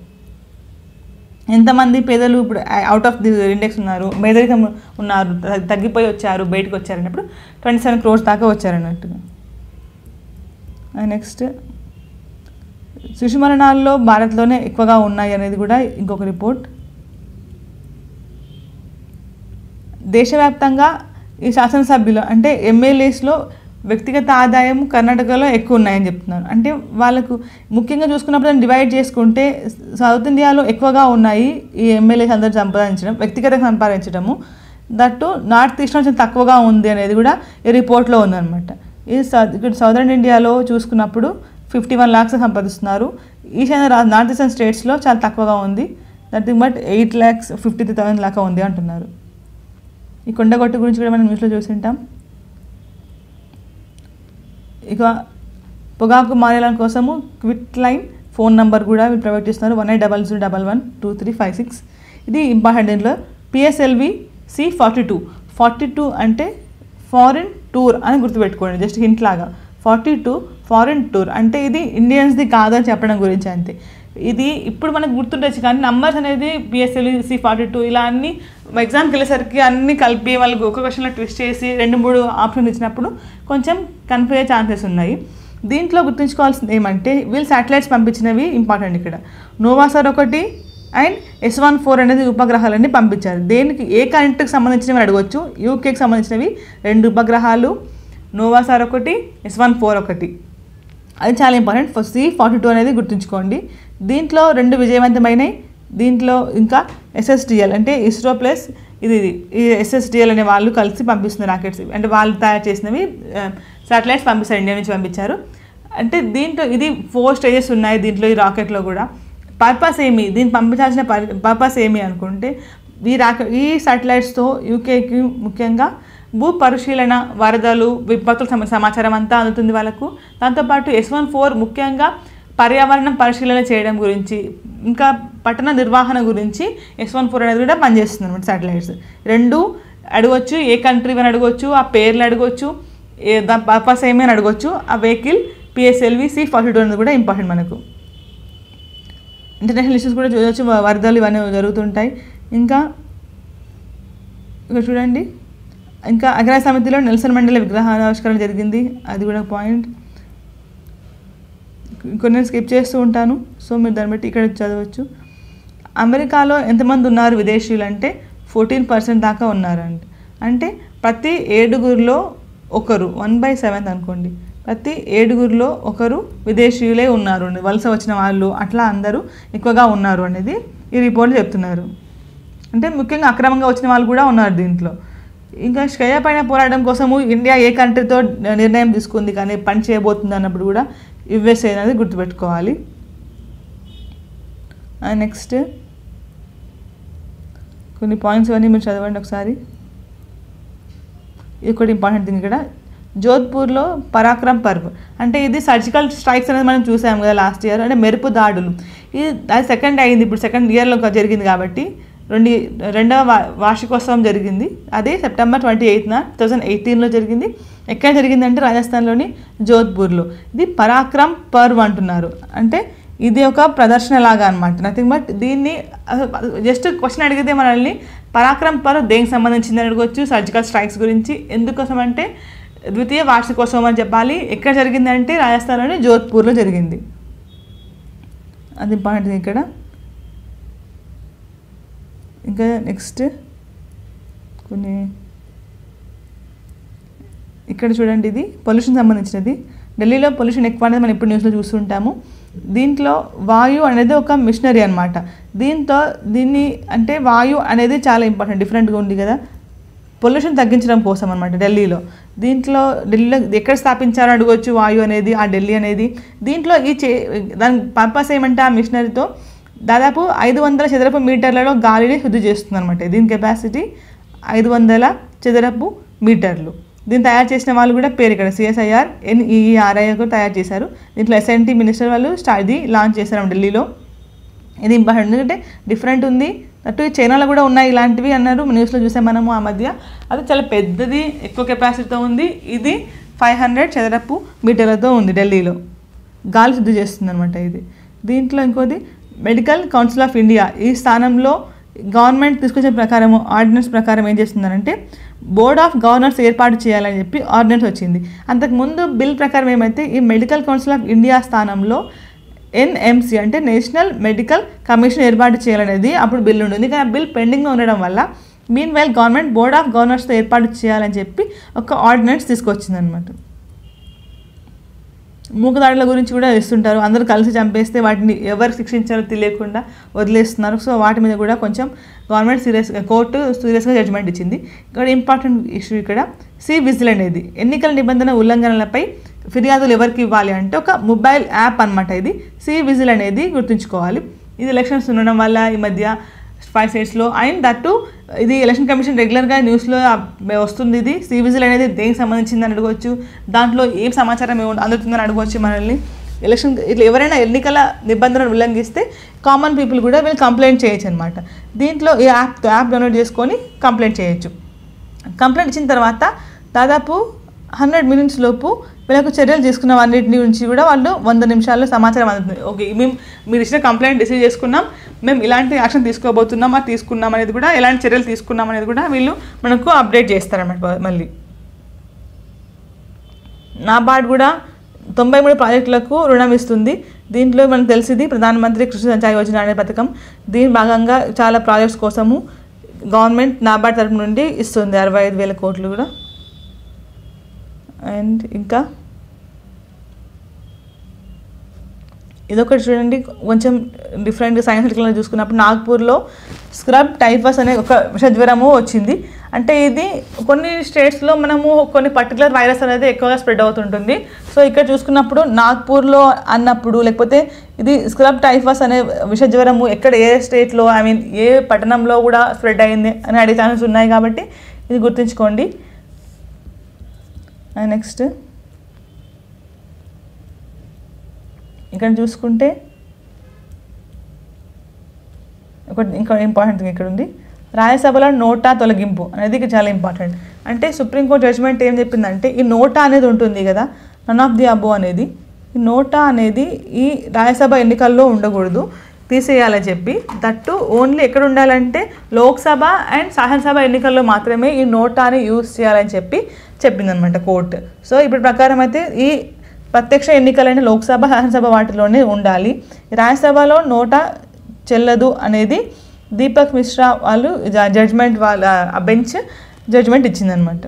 ఎంతమంది పేదలు ఇప్పుడు అవుట్ ఆఫ్ ది ఇండెక్స్ ఉన్నారు పేదరికం ఉన్నారు త- తగ్గిపోయి వచ్చారు బయటకు వచ్చారు అన్నప్పుడు ట్వంటీ సెవెన్ క్రోర్స్ దాకా వచ్చారు అన్నట్టుగా నెక్స్ట్ శిశు మరణాల్లో భారత్లోనే ఎక్కువగా ఉన్నాయి అనేది కూడా ఇంకొక రిపోర్ట్ దేశవ్యాప్తంగా ఈ శాసనసభ్యులు అంటే ఎమ్మెల్యేస్లో వ్యక్తిగత ఆదాయం కర్ణాటకలో ఎక్కువ ఉన్నాయని చెప్తున్నారు అంటే వాళ్ళకు ముఖ్యంగా చూసుకున్నప్పుడు దాన్ని డివైడ్ చేసుకుంటే సౌత్ ఇండియాలో ఎక్కువగా ఉన్నాయి ఈ ఎమ్మెల్యేస్ అందరూ సంపాదించడం వ్యక్తిగతంగా సంపాదించడము దట్టు నార్త్ ఈస్ట్ కొంచెం తక్కువగా ఉంది అనేది కూడా ఈ రిపోర్ట్లో ఉందన్నమాట ఈ సౌ- ఇక్కడ సౌదర్న్ ఇండియాలో చూసుకున్నప్పుడు ఫిఫ్టీ వన్ ల్యాక్స్ సంపాదిస్తున్నారు ఈశాన్య రా- నార్త్ ఈస్టర్న్ స్టేట్స్లో చాలా తక్కువగా ఉంది that but eight lakhs fifty three thousand దాకా ఉంది అంటున్నారు ఈ కొండగొట్టు గురించి కూడా మనం న్యూస్లో చూసింటాం ఇక పొగాకు మానేలం కోసము క్విట్ లైన్ ఫోన్ నంబర్ కూడా వీళ్ళు ప్రొవైడ్ చేస్తున్నారు one eight double zero double one two three five six ఇది ఇంపార్టెంట్ దీంట్లో PSLV C forty two forty two అంటే ఫారిన్ టూర్ అని గుర్తుపెట్టుకోండి జస్ట్ హింట్ లాగా ఫార్టీ టూ ఫారిన్ టూర్ అంటే ఇది ఇండియన్స్ది కాదని చెప్పడం గురించి అంతే ఇది ఇప్పుడు మనకు గుర్తుండొచ్చు కానీ నంబర్స్ అనేది పిఎస్ఎల్ సి ఫార్టీ టూ ఇలా అన్ని ఎగ్జామ్కి వెళ్ళేసరికి అన్ని కలిపి వాళ్ళకి ఒక క్వశ్చన్లో ట్విస్ట్ చేసి రెండు మూడు ఆప్షన్లు ఇచ్చినప్పుడు కొంచెం కన్ఫ్యూజ్ అయ్యే ఛాన్సెస్ ఉన్నాయి దీంట్లో గుర్తుంచుకోవాల్సింది ఏమంటే వీళ్ళు శాటిలైట్స్ పంపించినవి ఇంపార్టెంట్ ఇక్కడ నోవాసార్ ఒకటి అండ్ ఎస్ వన్ ఫోర్ అనేది ఉపగ్రహాలన్నీ పంపించారు దేనికి ఏ కంట్రీకి సంబంధించినవి అడగవచ్చు యూకేకి సంబంధించినవి రెండు ఉపగ్రహాలు నోవాసార్ ఒకటి ఎస్ వన్ ఫోర్ ఒకటి అది చాలా important first C forty two అనేది గుర్తుంచుకోండి దీంట్లో రెండు విజయవంతమైనవి దీంట్లో ఇంకా ఎస్ఎస్డిఎల్ అంటే ఇస్రో ప్లస్ ఇది ఇది ఈ ఎస్ఎస్డిఎల్ అనే వాళ్ళు కలిసి పంపిస్తున్నారు రాకెట్స్ అంటే వాళ్ళు తయారు చేసినవి శాటిలైట్స్ పంపిస్తారు ఇండియా నుంచి పంపించారు అంటే దీంట్లో ఇది ఫోర్ స్టేజెస్ ఉన్నాయి దీంట్లో ఈ రాకెట్లో కూడా పర్పస్ ఏమి దీన్ని పంపించాల్సిన పర్పస్ ఏమి అనుకుంటే ఈ రాకెట్ ఈ శాటిలైట్స్తో యూకేకి ముఖ్యంగా భూ పరిశీలన వరదలు విపత్తుల సమ- సమాచారం అంతా అందుతుంది వాళ్ళకు దాంతోపాటు ఎస్ వన్ ఫోర్ ముఖ్యంగా పర్యావరణం పరిశీలన చేయడం గురించి ఇంకా పట్టణ నిర్వహణ గురించి ఎస్ వన్ ఫోర్ అనేది కూడా పనిచేస్తుంది అనమాట శాటిలైట్స్ రెండు అడగవచ్చు ఏ కంట్రీ అని అడగవచ్చు ఆ పేర్లు అడగవచ్చు ఏ దాని పర్పస్ ఏమి అని అడగవచ్చు ఆ vehicle PSLV C forty two అనేది కూడా ఇంపార్టెంట్ మనకు ఇంటర్నేషనల్ ఇష్యూస్ కూడా చూడవచ్చు వ- వరదలు ఇవన్నీ జరుగుతుంటాయి ఇంకా ఇక్కడ చూడండి ఇంకా అగ్రహార సమితిలో నెల్సన్ మండల విగ్రహావిష్కరణ జరిగింది అది కూడా పాయింట్ కొన్ని స్కిప్ చేస్తూ ఉంటాను సో మీరు దాన్ని బట్టి ఇక్కడ చదవచ్చు అమెరికాలో ఎంతమంది ఉన్నారు విదేశీయులు అంటే ఫోర్టీన్ పర్సెంట్ దాకా ఉన్నారండి అంటే ప్రతి ఏడుగురిలో ఒకరు వన్ బై సెవెంత్ అనుకోండి ప్రతి ఏడుగురిలో ఒకరు విదేశీయులే ఉన్నారు వలస వచ్చిన వాళ్ళు అట్లా అందరూ ఎక్కువగా ఉన్నారు అనేది ఈ రిపోర్ట్ చెప్తున్నారు అంటే ముఖ్యంగా అక్రమంగా వచ్చిన వాళ్ళు కూడా ఉన్నారు దీంట్లో ఇంకా శ్రేయ పైన పోరాటం కోసము ఇండియా ఏ కంట్రీతో నిర్ణయం తీసుకుంది కానీ పని చేయబోతుంది అన్నప్పుడు కూడా యుఎస్ఏ అనేది గుర్తుపెట్టుకోవాలి నెక్స్ట్ కొన్ని పాయింట్స్ అన్నీ మీరు చదవండి ఒకసారి ఇది ఒకటి ఇంపార్టెంట్ థింగ్ ఇక్కడ జోధ్పూర్లో పరాక్రమ్ పర్వ్ అంటే ఇది సర్జికల్ స్ట్రైక్స్ అనేది మనం చూసాం కదా లాస్ట్ ఇయర్ అంటే మెరుపు దాడులు ఇది అది సెకండ్ అయింది ఇప్పుడు సెకండ్ ఇయర్లో జరిగింది కాబట్టి రెండు రెండవ వా వార్షికోత్సవం జరిగింది అది సెప్టెంబర్ ట్వంటీ ఎయిత్న టూ థౌజండ్ ఎయిటీన్లో జరిగింది ఎక్కడ జరిగిందంటే రాజస్థాన్లోని జోధ్పూర్లో ఇది పరాక్రమ్ పర్వ్ అంటున్నారు అంటే ఇది ఒక ప్రదర్శన లాగా అనమాట నథింగ్ బట్ దీన్ని జస్ట్ క్వశ్చన్ అడిగితే మనల్ని పరాక్రమ్ పర్వ్ దేనికి సంబంధించింది అని అడగవచ్చు సర్జికల్ స్ట్రైక్స్ గురించి ఎందుకోసం అంటే ద్వితీయ వార్షికోత్సవం అని చెప్పాలి ఎక్కడ జరిగిందంటే రాజస్థాన్లోని జోధ్పూర్లో జరిగింది అది ఇంపార్టెంట్ ఇక్కడ ఇంకా నెక్స్ట్ కొన్ని ఇక్కడ చూడండి ఇది పొల్యూషన్ సంబంధించినది ఢిల్లీలో పొల్యూషన్ ఎక్కువ అనేది మనం ఇప్పుడు న్యూస్లో చూస్తుంటాము దీంట్లో వాయు అనేది ఒక మిషనరీ అనమాట దీంతో దీన్ని అంటే వాయు అనేది చాలా ఇంపార్టెంట్ డిఫరెంట్గా ఉంది కదా పొల్యూషన్ తగ్గించడం కోసం అనమాట ఢిల్లీలో దీంట్లో ఢిల్లీలో ఎక్కడ స్థాపించారో అడగవచ్చు వాయు అనేది ఆ ఢిల్లీ అనేది దీంట్లో ఈ చే దాని పర్పస్ ఏమంటే ఆ మిషనరీతో దాదాపు ఐదు వందల చదరపు మీటర్లలో గాలిని శుద్ధి చేస్తుంది అనమాట దీని కెపాసిటీ ఐదు వందల చదరపు మీటర్లు దీన్ని తయారు చేసిన వాళ్ళు కూడా పేరు ఇక్కడ సిఎస్ఐఆర్ ఎన్ఈఆర్ఐ కూడా తయారు చేశారు దీంట్లో ఎస్ఎన్టీ మినిస్టర్ వాళ్ళు స్టార్ట్ ఇది లాంచ్ చేశారు ఢిల్లీలో ఇది ఇంపార్టెంట్ ఎందుకంటే డిఫరెంట్ ఉంది అటు చైనాలో కూడా ఉన్నాయి ఇలాంటివి అన్నారు న్యూస్లో చూసాం మనము ఆ మధ్య అది చాలా పెద్దది ఎక్కువ కెపాసిటీతో ఉంది ఇది ఫైవ్ హండ్రెడ్ చదరపు మీటర్లతో ఉంది ఢిల్లీలో గాలి శుద్ధి చేస్తుంది అనమాట ఇది దీంట్లో ఇంకోటి మెడికల్ కౌన్సిల్ ఆఫ్ ఇండియా ఈ స్థానంలో గవర్నమెంట్ తీసుకొచ్చే ప్రకారం ఆర్డినెన్స్ ప్రకారం ఏం చేస్తుందనంటే బోర్డ్ ఆఫ్ గవర్నర్స్ ఏర్పాటు చేయాలని చెప్పి ఆర్డినెన్స్ వచ్చింది అంతకుముందు బిల్ ప్రకారం ఏమైతే ఈ మెడికల్ కౌన్సిల్ ఆఫ్ ఇండియా స్థానంలో ఎన్ఎంసి అంటే నేషనల్ మెడికల్ కమిషన్ ఏర్పాటు చేయాలనేది అప్పుడు బిల్ ఉండింది కానీ ఆ బిల్ పెండింగ్లో ఉండడం వల్ల meanwhile government board of గవర్నర్స్తో ఏర్పాటు చేయాలని చెప్పి ఒక ఆర్డినెన్స్ తీసుకొచ్చింది అనమాట మూకదాడుల గురించి కూడా ఇస్తుంటారు అందరూ కలిసి చంపేస్తే వాటిని ఎవరు శిక్షించారో తెలియకుండా వదిలేస్తున్నారు సో వాటి మీద కూడా కొంచెం గవర్నమెంట్ సీరియస్గా కోర్టు సీరియస్గా జడ్జిమెంట్ ఇచ్చింది ఇక్కడ ఇంపార్టెంట్ ఇష్యూ ఇక్కడ సి విజిల్ అనేది ఎన్నికల నిబంధన ఉల్లంఘనలపై ఫిర్యాదులు ఎవరికి ఇవ్వాలి అంటే ఒక మొబైల్ యాప్ అనమాట ఇది సి విజిల్ అనేది గుర్తుంచుకోవాలి ఇది ఎలక్షన్స్ ఉండడం వల్ల ఈ మధ్య ఫైవ్ స్టేట్స్లో అండ్ దట్టు ఇది ఎలక్షన్ కమిషన్ రెగ్యులర్గా న్యూస్లో వస్తుంది ఇది సి విజిల్ అనేది దేనికి సంబంధించిందని అడగవచ్చు దాంట్లో ఏం సమాచారం ఏమి అందుతుందని అడగవచ్చు మనల్ని ఎలక్షన్ ఇట్లా ఎవరైనా ఎన్నికల నిబంధనలు ఉల్లంఘిస్తే కామన్ పీపుల్ కూడా వీళ్ళు కంప్లైంట్ చేయొచ్చు అనమాట దీంట్లో ఈ యాప్ యాప్ డౌన్లోడ్ చేసుకొని కంప్లైంట్ చేయొచ్చు కంప్లైంట్ ఇచ్చిన తర్వాత దాదాపు హండ్రెడ్ మినిట్స్ లోపు వీళ్ళకు చర్యలు తీసుకున్న అన్నింటి నుంచి కూడా వాళ్ళు వంద నిమిషాల్లో సమాచారం అందుతుంది ఓకే మేము మీరు ఇచ్చిన కంప్లైంట్ రిసీవ్ చేసుకున్నాం మేము ఇలాంటి యాక్షన్ తీసుకోబోతున్నాం అది తీసుకున్నాం అనేది కూడా ఎలాంటి చర్యలు తీసుకున్నాం అనేది కూడా వీళ్ళు మనకు అప్డేట్ చేస్తారన్నమాట మళ్ళీ నాబార్డ్ కూడా తొంభై మూడు ప్రాజెక్టులకు రుణం ఇస్తుంది దీంట్లో మనకు తెలిసింది ప్రధానమంత్రి కృషి సంచాయ యోజన అనే పథకం దీని భాగంగా చాలా ప్రాజెక్ట్స్ కోసము గవర్నమెంట్ నాబార్డ్ తరపు నుండి ఇస్తుంది అరవై ఐదు వేల కోట్లు కూడా అండ్ ఇంకా ఇదొకటి చూడండి కొంచెం డిఫరెంట్ సైన్స్ ఆర్టికల్లో చూసుకున్నప్పుడు నాగ్పూర్లో స్క్రబ్ టైఫస్ అనే ఒక విషజ్వరము వచ్చింది అంటే ఇది కొన్ని స్టేట్స్లో మనము కొన్ని పర్టికులర్ వైరస్ అనేది ఎక్కువగా స్ప్రెడ్ అవుతుంటుంది సో ఇక్కడ చూసుకున్నప్పుడు నాగ్పూర్లో అన్నప్పుడు లేకపోతే ఇది స్క్రబ్ టైఫస్ అనే విషజ్వరము ఎక్కడ ఏ స్టేట్లో ఐ మీన్ ఏ పట్టణంలో కూడా స్ప్రెడ్ అయింది అని అడిగే ఛాన్సెస్ ఉన్నాయి కాబట్టి ఇది గుర్తుంచుకోండి అండ్ నెక్స్ట్ ఇక్కడ చూసుకుంటే ఒకటి ఇంకా ఇంపార్టెంట్ థింగ్ ఇక్కడ ఉంది రాజ్యసభలో నోటా తొలగింపు అనేది ఇక్కడ చాలా ఇంపార్టెంట్ అంటే సుప్రీంకోర్టు జడ్జ్మెంట్ ఏం చెప్పిందంటే ఈ నోటా అనేది ఉంటుంది కదా నన్ ఆఫ్ ది అబో అనేది ఈ నోటా అనేది ఈ రాజ్యసభ ఎన్నికల్లో ఉండకూడదు తీసేయాలని చెప్పి దట్టు ఓన్లీ ఎక్కడ ఉండాలంటే లోక్సభ అండ్ శాసనసభ ఎన్నికల్లో మాత్రమే ఈ నోటాని యూజ్ చేయాలని చెప్పి చెప్పిందనమాట కోర్టు సో ఇప్పుడు ప్రకారం అయితే ఈ ప్రత్యక్ష ఎన్నికలైన లోక్సభ శాసనసభ వాటిలోనే ఉండాలి రాజ్యసభలో నోటా చెల్లదు అనేది దీపక్ మిశ్రా వాళ్ళు జడ్జ్మెంట్ వాళ్ళ ఆ బెంచ్ జడ్జ్మెంట్ ఇచ్చిందనమాట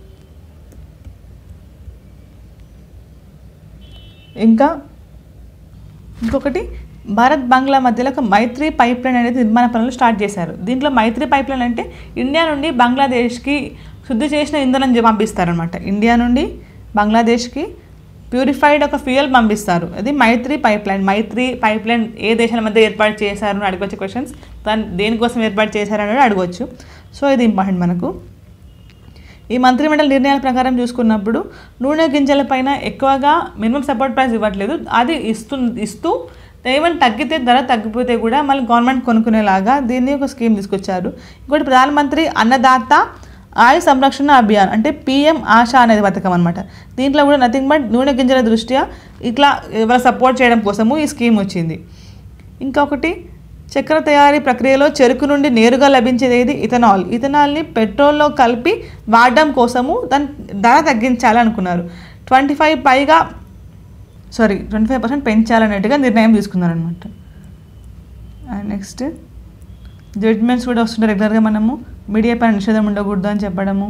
ఇంకా ఇంకొకటి భారత్ బంగ్లా మధ్యలో ఒక మైత్రి పైప్ లైన్ అనేది నిర్మాణ పనులు స్టార్ట్ చేశారు దీంట్లో మైత్రి పైప్ లైన్ అంటే ఇండియా నుండి బంగ్లాదేశ్కి శుద్ధి చేసిన ఇంధనం జ- పంపిస్తారనమాట ఇండియా నుండి బంగ్లాదేశ్కి ప్యూరిఫైడ్ ఒక ఫ్యూయల్ పంపిస్తారు అది Maitri pipeline Maitri pipeline ఏ దేశాల మధ్య ఏర్పాటు చేశారు అని అడగవచ్చు క్వశ్చన్స్ దాని దేనికోసం ఏర్పాటు చేశారని అడగవచ్చు సో ఇది ఇంపార్టెంట్ మనకు ఈ మంత్రిమండలి నిర్ణయాల ప్రకారం చూసుకున్నప్పుడు నూనె గింజల పైన ఎక్కువగా మినిమం సపోర్ట్ ప్రైస్ ఇవ్వట్లేదు అది ఇస్తూ ఇస్తూ ఏమైనా తగ్గితే ధర తగ్గిపోతే కూడా మళ్ళీ గవర్నమెంట్ కొనుక్కునేలాగా దీన్ని ఒక స్కీమ్ తీసుకొచ్చారు ఇంకోటి ప్రధానమంత్రి అన్నదాత ఆయు సంరక్షణ అభియాన్ అంటే పిఎం ఆశా అనేది పథకం అనమాట దీంట్లో కూడా నథింగ్ బట్ నూనె గింజల దృష్ట్యా ఇట్లా ఎవరు సపోర్ట్ చేయడం కోసము ఈ స్కీమ్ వచ్చింది ఇంకొకటి చక్కెర తయారీ ప్రక్రియలో చెరుకు నుండి నేరుగా లభించేది ఏది ఇథనాల్ ఇథనాల్ని పెట్రోల్లో కలిపి వాడడం కోసము దాని ధర తగ్గించాలనుకున్నారు ట్వంటీ ఫైవ్ పైగా సారీ ట్వంటీ ఫైవ్ పర్సెంట్ పెంచాలన్నట్టుగా నిర్ణయం తీసుకున్నారనమాట అండ్ నెక్స్ట్ జడ్జ్మెంట్స్ కూడా వస్తుంటాయి రెగ్యులర్గా మనము మీడియా పైన నిషేధం ఉండకూడదు అని చెప్పడము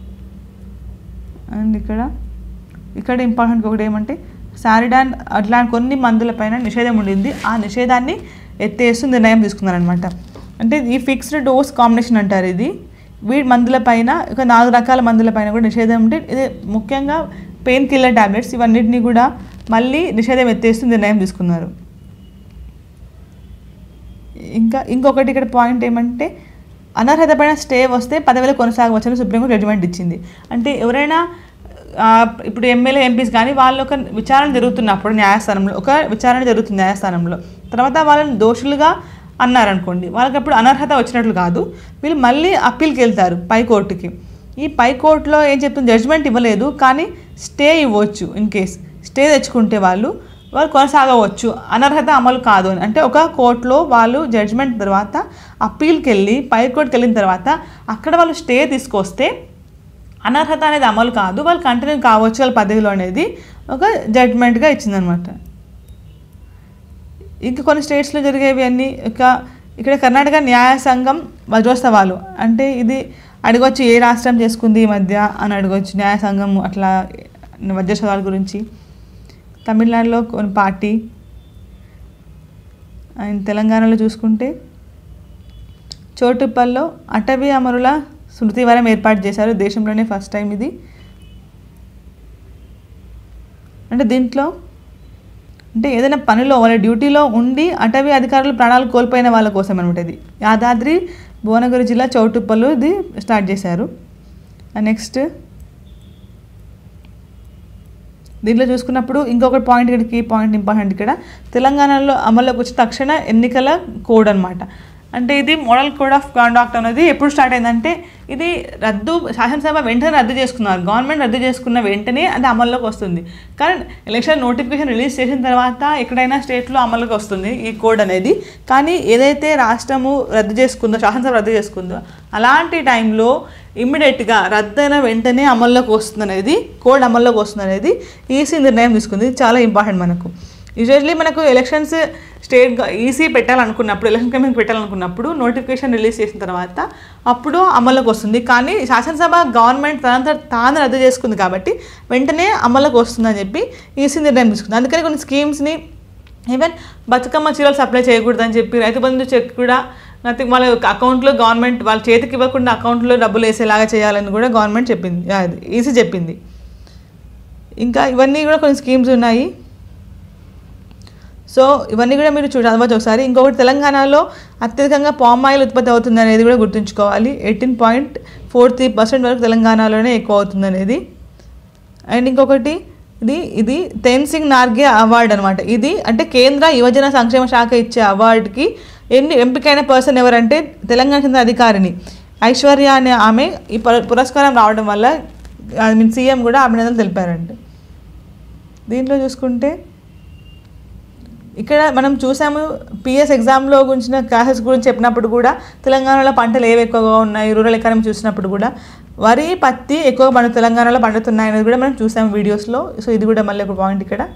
అండ్ ఇక్కడ ఇక్కడ ఇంపార్టెంట్ ఒకటి ఏమంటే సారిడాన్ అట్లాంటి కొన్ని మందులపైన నిషేధం ఉండింది ఆ నిషేధాన్ని ఎత్తేస్తూ నిర్ణయం తీసుకున్నారనమాట అంటే ఈ ఫిక్స్డ్ డోస్ కాంబినేషన్ అంటారు ఇది వీటి మందులపైన ఒక నాలుగు రకాల మందులపైన కూడా నిషేధం ఉంటే ఇది ముఖ్యంగా పెయిన్ కిల్లర్ టాబ్లెట్స్ ఇవన్నిటిని కూడా మళ్ళీ నిషేధం ఎత్తేస్తూ నిర్ణయం తీసుకున్నారు ఇంకా ఇంకొకటి ఇక్కడ పాయింట్ ఏమంటే అనర్హత పైన స్టే వస్తే పదవిలో కొనసాగవచ్చని సుప్రీంకోర్టు జడ్జిమెంట్ ఇచ్చింది అంటే ఎవరైనా ఆ, ఇప్పుడు ఎమ్మెల్యే ఎంపీస్ కానీ వాళ్ళు ఒక విచారణ జరుగుతున్నప్పుడు న్యాయస్థానంలో ఒక విచారణ జరుగుతుంది న్యాయస్థానంలో తర్వాత వాళ్ళని దోషులుగా అన్నారనుకోండి వాళ్ళకి అప్పుడు అనర్హత వచ్చినట్లు కాదు వీళ్ళు మళ్ళీ అప్పీల్కి వెళ్తారు పై కోర్టుకి ఈ పై కోర్టులో ఏం చెప్తుంది జడ్జిమెంట్ ఇవ్వలేదు కానీ స్టే ఇవ్వచ్చు ఇన్ కేస్ స్టే తెచ్చుకుంటే వాళ్ళు వాళ్ళు కొనసాగవచ్చు అనర్హత అమలు కాదు అని అంటే ఒక కోర్టులో వాళ్ళు జడ్జిమెంట్ తర్వాత అప్పీల్కి వెళ్ళి పై కోర్టుకి వెళ్ళిన తర్వాత అక్కడ వాళ్ళు స్టే తీసుకొస్తే అనర్హత అనేది అమలు కాదు వాళ్ళు కంటిన్యూ కావచ్చు వాళ్ళ పదవిలో అనేది ఒక జడ్జ్మెంట్గా ఇచ్చిందనమాట ఇంకా కొన్ని స్టేట్స్లో జరిగేవి అన్నీ ఇక ఇక్కడ కర్ణాటక న్యాయ సంఘం వజ్రోత్సవాలు అంటే ఇది అడగొచ్చు ఏ రాష్ట్రం చేసుకుంది ఈ మధ్య అని అడగొచ్చు న్యాయ సంఘం అట్లా వజ్రోత్సవాల గురించి తమిళనాడులో కొన్ని పార్టీ అండ్ తెలంగాణలో చూసుకుంటే చోటుప్పల్లో అటవీ అమరుల స్మృతివరం ఏర్పాటు చేశారు దేశంలోనే ఫస్ట్ టైం ఇది అంటే దీంట్లో అంటే ఏదైనా పనిలో వాళ్ళ డ్యూటీలో ఉండి అటవీ అధికారులు ప్రాణాలు కోల్పోయిన వాళ్ళ కోసం అనమాట ఇది యాదాద్రి భువనగిరి జిల్లా చౌటుప్పలు ఇది స్టార్ట్ చేశారు నెక్స్ట్ దీంట్లో చూసుకున్నప్పుడు ఇంకొక పాయింట్ ఇక్కడ కీ పాయింట్ ఇంపార్టెంట్ ఇక్కడ తెలంగాణలో అమల్లోకి వచ్చే తక్షణ ఎన్నికల కోడ్ అనమాట అంటే ఇది మోడల్ కోడ్ ఆఫ్ కాండాక్ట్ అనేది ఎప్పుడు స్టార్ట్ అయిందంటే ఇది రద్దు శాసనసభ వెంటనే రద్దు చేసుకున్నారు గవర్నమెంట్ రద్దు చేసుకున్న వెంటనే అది అమల్లోకి వస్తుంది కానీ ఎలక్షన్ నోటిఫికేషన్ రిలీజ్ చేసిన తర్వాత ఎక్కడైనా స్టేట్లో అమల్లోకి వస్తుంది ఈ కోడ్ అనేది కానీ ఏదైతే రాష్ట్రము రద్దు చేసుకుందో శాసనసభ రద్దు చేసుకుందో అలాంటి టైంలో ఇమ్మీడియట్గా రద్దయిన వెంటనే అమల్లోకి వస్తుంది అనేది కోడ్ అమల్లోకి వస్తుంది అనేది ఈసీ నిర్ణయం తీసుకుంది ఇది చాలా ఇంపార్టెంట్ మనకు యూజువల్లీ మనకు ఎలక్షన్స్ స్టేట్ ఈసీ పెట్టాలనుకున్నప్పుడు ఎలక్షన్ కమిషన్ పెట్టాలనుకున్నప్పుడు నోటిఫికేషన్ రిలీజ్ చేసిన తర్వాత అప్పుడు అమల్లోకి వస్తుంది కానీ శాసనసభ గవర్నమెంట్ తనంత తాను రద్దు చేసుకుంది కాబట్టి వెంటనే అమల్లోకి వస్తుందని చెప్పి ఈసీ నిర్ణయం తీసుకుంది అందుకని కొన్ని స్కీమ్స్ని ఈవెన్ బతుకమ్మ చీరలు సప్లై చేయకూడదని చెప్పి రైతు బంధు చెక్ కూడా నథింగ్ వాళ్ళ అకౌంట్లో గవర్నమెంట్ వాళ్ళ చేతికి ఇవ్వకుండా అకౌంట్లో డబ్బులు వేసేలాగా చేయాలని కూడా గవర్నమెంట్ చెప్పింది ఈసీ చెప్పింది ఇంకా ఇవన్నీ కూడా కొన్ని స్కీమ్స్ ఉన్నాయి సో ఇవన్నీ కూడా మీరు చూ చదవచ్చు ఒకసారి ఇంకొకటి తెలంగాణలో అత్యధికంగా పామ్ ఆయిల్ ఉత్పత్తి అవుతుంది అనేది కూడా గుర్తుంచుకోవాలి eighteen point four three percent వరకు తెలంగాణలోనే ఎక్కువ అవుతుంది అనేది అండ్ ఇంకొకటి ఇది ఇది తెన్సింగ్ నార్గే అవార్డ్ అనమాట ఇది అంటే కేంద్ర యువజన సంక్షేమ శాఖ ఇచ్చే అవార్డుకి ఎన్ని ఎంపికైన పర్సన్ ఎవరంటే తెలంగాణ చెందిన అధికారిని ఐశ్వర్య అనే ఆమె ఈ పుర- పురస్కారం రావడం వల్ల ఐ మీన్ సీఎం కూడా అభినందనలు తెలిపారంట దీంట్లో చూసుకుంటే ఇక్కడ మనం చూసాము పిఎస్ ఎగ్జామ్లో గురించిన క్లాసెస్ గురించి చెప్పినప్పుడు కూడా తెలంగాణలో పంటలు ఏవి ఎక్కువగా ఉన్నాయి రూరల్ ఎకానమీ చూసినప్పుడు కూడా వరి పత్తి ఎక్కువగా మన తెలంగాణలో పండుతున్నాయి అనేది కూడా మనం చూసాము వీడియోస్లో సో ఇది కూడా మళ్ళీ ఒక పాయింట్ ఇక్కడ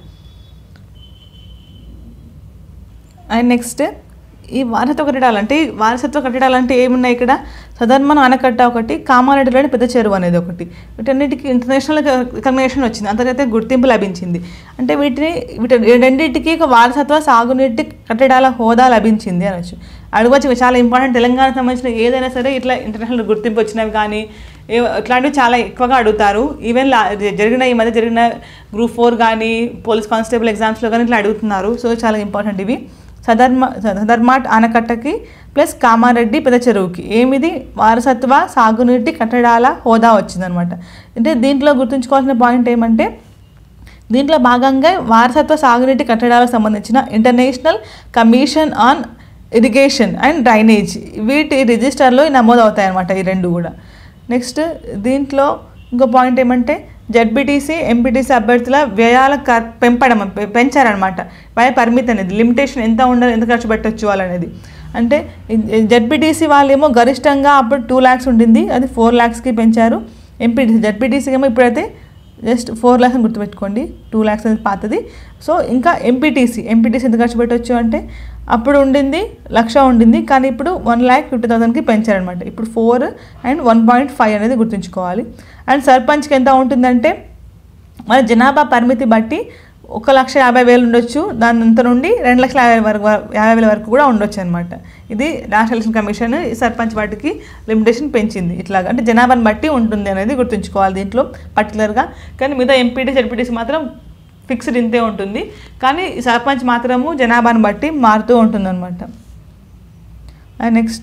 అండ్ నెక్స్ట్ ఈ వారసత్వ కట్టడాలు అంటే ఈ వారసత్వ కట్టడాలు అంటే ఏమున్నాయి ఇక్కడ సదర్మన్ ఆనకట్ట ఒకటి కామారెడ్డిలోని పెద్ద చెరువు అనేది ఒకటి వీటన్నిటికీ ఇంటర్నేషనల్ రికగ్నేషన్ వచ్చింది అంతర్గత గుర్తింపు లభించింది అంటే వీటిని వీటి రెండింటికి ఒక వారసత్వ సాగునీటి కట్టడాల హోదా లభించింది అనొచ్చు అడగవచ్చు ఇవి చాలా ఇంపార్టెంట్ తెలంగాణకు సంబంధించిన ఏదైనా సరే ఇట్లా ఇంటర్నేషనల్ గుర్తింపు వచ్చినవి కానీ ఏ ఇట్లాంటివి చాలా ఎక్కువగా అడుగుతారు ఈవెన్ లా జరిగిన ఈ మధ్య జరిగిన గ్రూప్ ఫోర్ కానీ పోలీస్ కానిస్టేబుల్ ఎగ్జామ్స్లో కానీ ఇట్లా అడుగుతున్నారు సో చాలా ఇంపార్టెంట్ ఇవి సదర్మ సదర్మాట్ ఆనకట్టకి ప్లస్ కామారెడ్డి పెద్ద చెరువుకి ఏమిది వారసత్వ సాగునీటి కట్టడాల హోదా వచ్చిందనమాట అంటే దీంట్లో గుర్తుంచుకోవాల్సిన పాయింట్ ఏమంటే దీంట్లో భాగంగా వారసత్వ సాగునీటి కట్టడాలకు సంబంధించిన international commission on irrigation and drainage వీటి రిజిస్టర్లో నమోదు అవుతాయి అన్నమాట ఈ రెండు కూడా నెక్స్ట్ దీంట్లో ఇంకో పాయింట్ ఏమంటే జడ్బీటీసీ ఎంపీటీసీ అభ్యర్థుల వ్యయాల కర్ పెంపడం పె- పెంచారనమాట వ్యయ పరిమితి అనేది లిమిటేషన్ ఎంత ఉండాలి ఎంత ఖర్చు పెట్టచ్చు వాళ్ళనేది అంటే జడ్బీటీసీ వాళ్ళేమో గరిష్టంగా అప్పుడు టూ ల్యాక్స్ ఉండింది అది ఫోర్ ల్యాక్స్కి పెంచారు ఎంపీటీసీ జడ్పీటీసీ ఏమో ఇప్పుడైతే జస్ట్ ఫోర్ ల్యాక్స్ అని గుర్తుపెట్టుకోండి టూ ల్యాక్స్ అనేది పాతది సో ఇంకా ఎంపీటీసీ ఎంపీటీసీ ఎంత ఖర్చు పెట్టవచ్చు అంటే అప్పుడు ఉండింది లక్ష ఉండింది కానీ ఇప్పుడు వన్ ల్యాక్ ఫిఫ్టీ థౌసండ్కి పెంచారనమాట ఇప్పుడు four and one point five అనేది గుర్తుంచుకోవాలి అండ్ సర్పంచ్కి ఎంత ఉంటుందంటే మన జనాభా పరిమితి బట్టి ఒక లక్ష యాభై వేలు ఉండొచ్చు దాని అంత నుండి రెండు లక్షల యాభై వరకు యాభై వేల వరకు కూడా ఉండొచ్చు అనమాట ఇది నేషనల్ ఎలక్షన్ కమిషన్ ఈ సర్పంచ్ వాటికి లిమిటేషన్ పెంచింది ఇట్లాగా అంటే జనాభాని బట్టి ఉంటుంది అనేది గుర్తుంచుకోవాలి దీంట్లో పర్టికులర్గా కానీ మిగతా ఎంపీటీ జడ్పీటీసీ మాత్రం ఫిక్స్డ్ ఇంతే ఉంటుంది కానీ ఈ సర్పంచ్ మాత్రము జనాభాని బట్టి మారుతూ ఉంటుందన్నమాట అండ్ నెక్స్ట్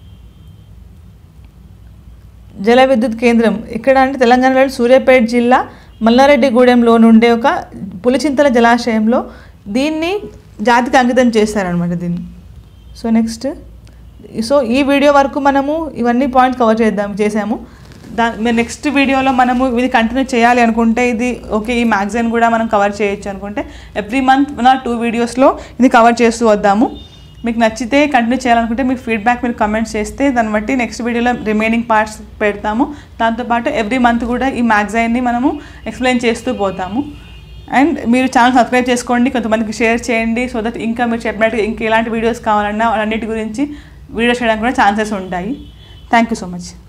జల విద్యుత్ కేంద్రం ఇక్కడ అంటే తెలంగాణలోని సూర్యాపేట జిల్లా మల్లారెడ్డిగూడెంలో నుండే ఒక పులిచింతల జలాశయంలో దీన్ని జాతికి అంకితం చేస్తారనమాట దీన్ని సో నెక్స్ట్ సో ఈ వీడియో వరకు మనము ఇవన్నీ పాయింట్స్ కవర్ చేద్దాం చేసాము దా నెక్స్ట్ వీడియోలో మనము ఇది కంటిన్యూ చేయాలి అనుకుంటే ఇది ఓకే ఈ మ్యాగజైన్ కూడా మనం కవర్ చేయొచ్చు అనుకుంటే ఎవ్రీ మంత్ మన టూ వీడియోస్లో ఇది కవర్ చేస్తూ వద్దాము మీకు నచ్చితే కంటిన్యూ చేయాలనుకుంటే మీ ఫీడ్బ్యాక్ మీరు కమెంట్స్ చేస్తే దాన్ని బట్టి నెక్స్ట్ వీడియోలో రిమైనింగ్ పార్ట్స్ పెడతాము దాంతోపాటు ఎవ్రీ మంత్ కూడా ఈ మ్యాగజైన్ని మనము ఎక్స్ప్లెయిన్ చేస్తూ పోతాము అండ్ మీరు ఛానల్ సబ్స్క్రైబ్ చేసుకోండి కొంతమందికి షేర్ చేయండి సో దట్ ఇంకా మీరు చెప్పినట్టుగా ఇంకా ఎలాంటి వీడియోస్ కావాలన్నా అన్నిటి గురించి వీడియోస్ చేయడానికి కూడా ఛాన్సెస్ ఉంటాయి థ్యాంక్ యూ సో మచ్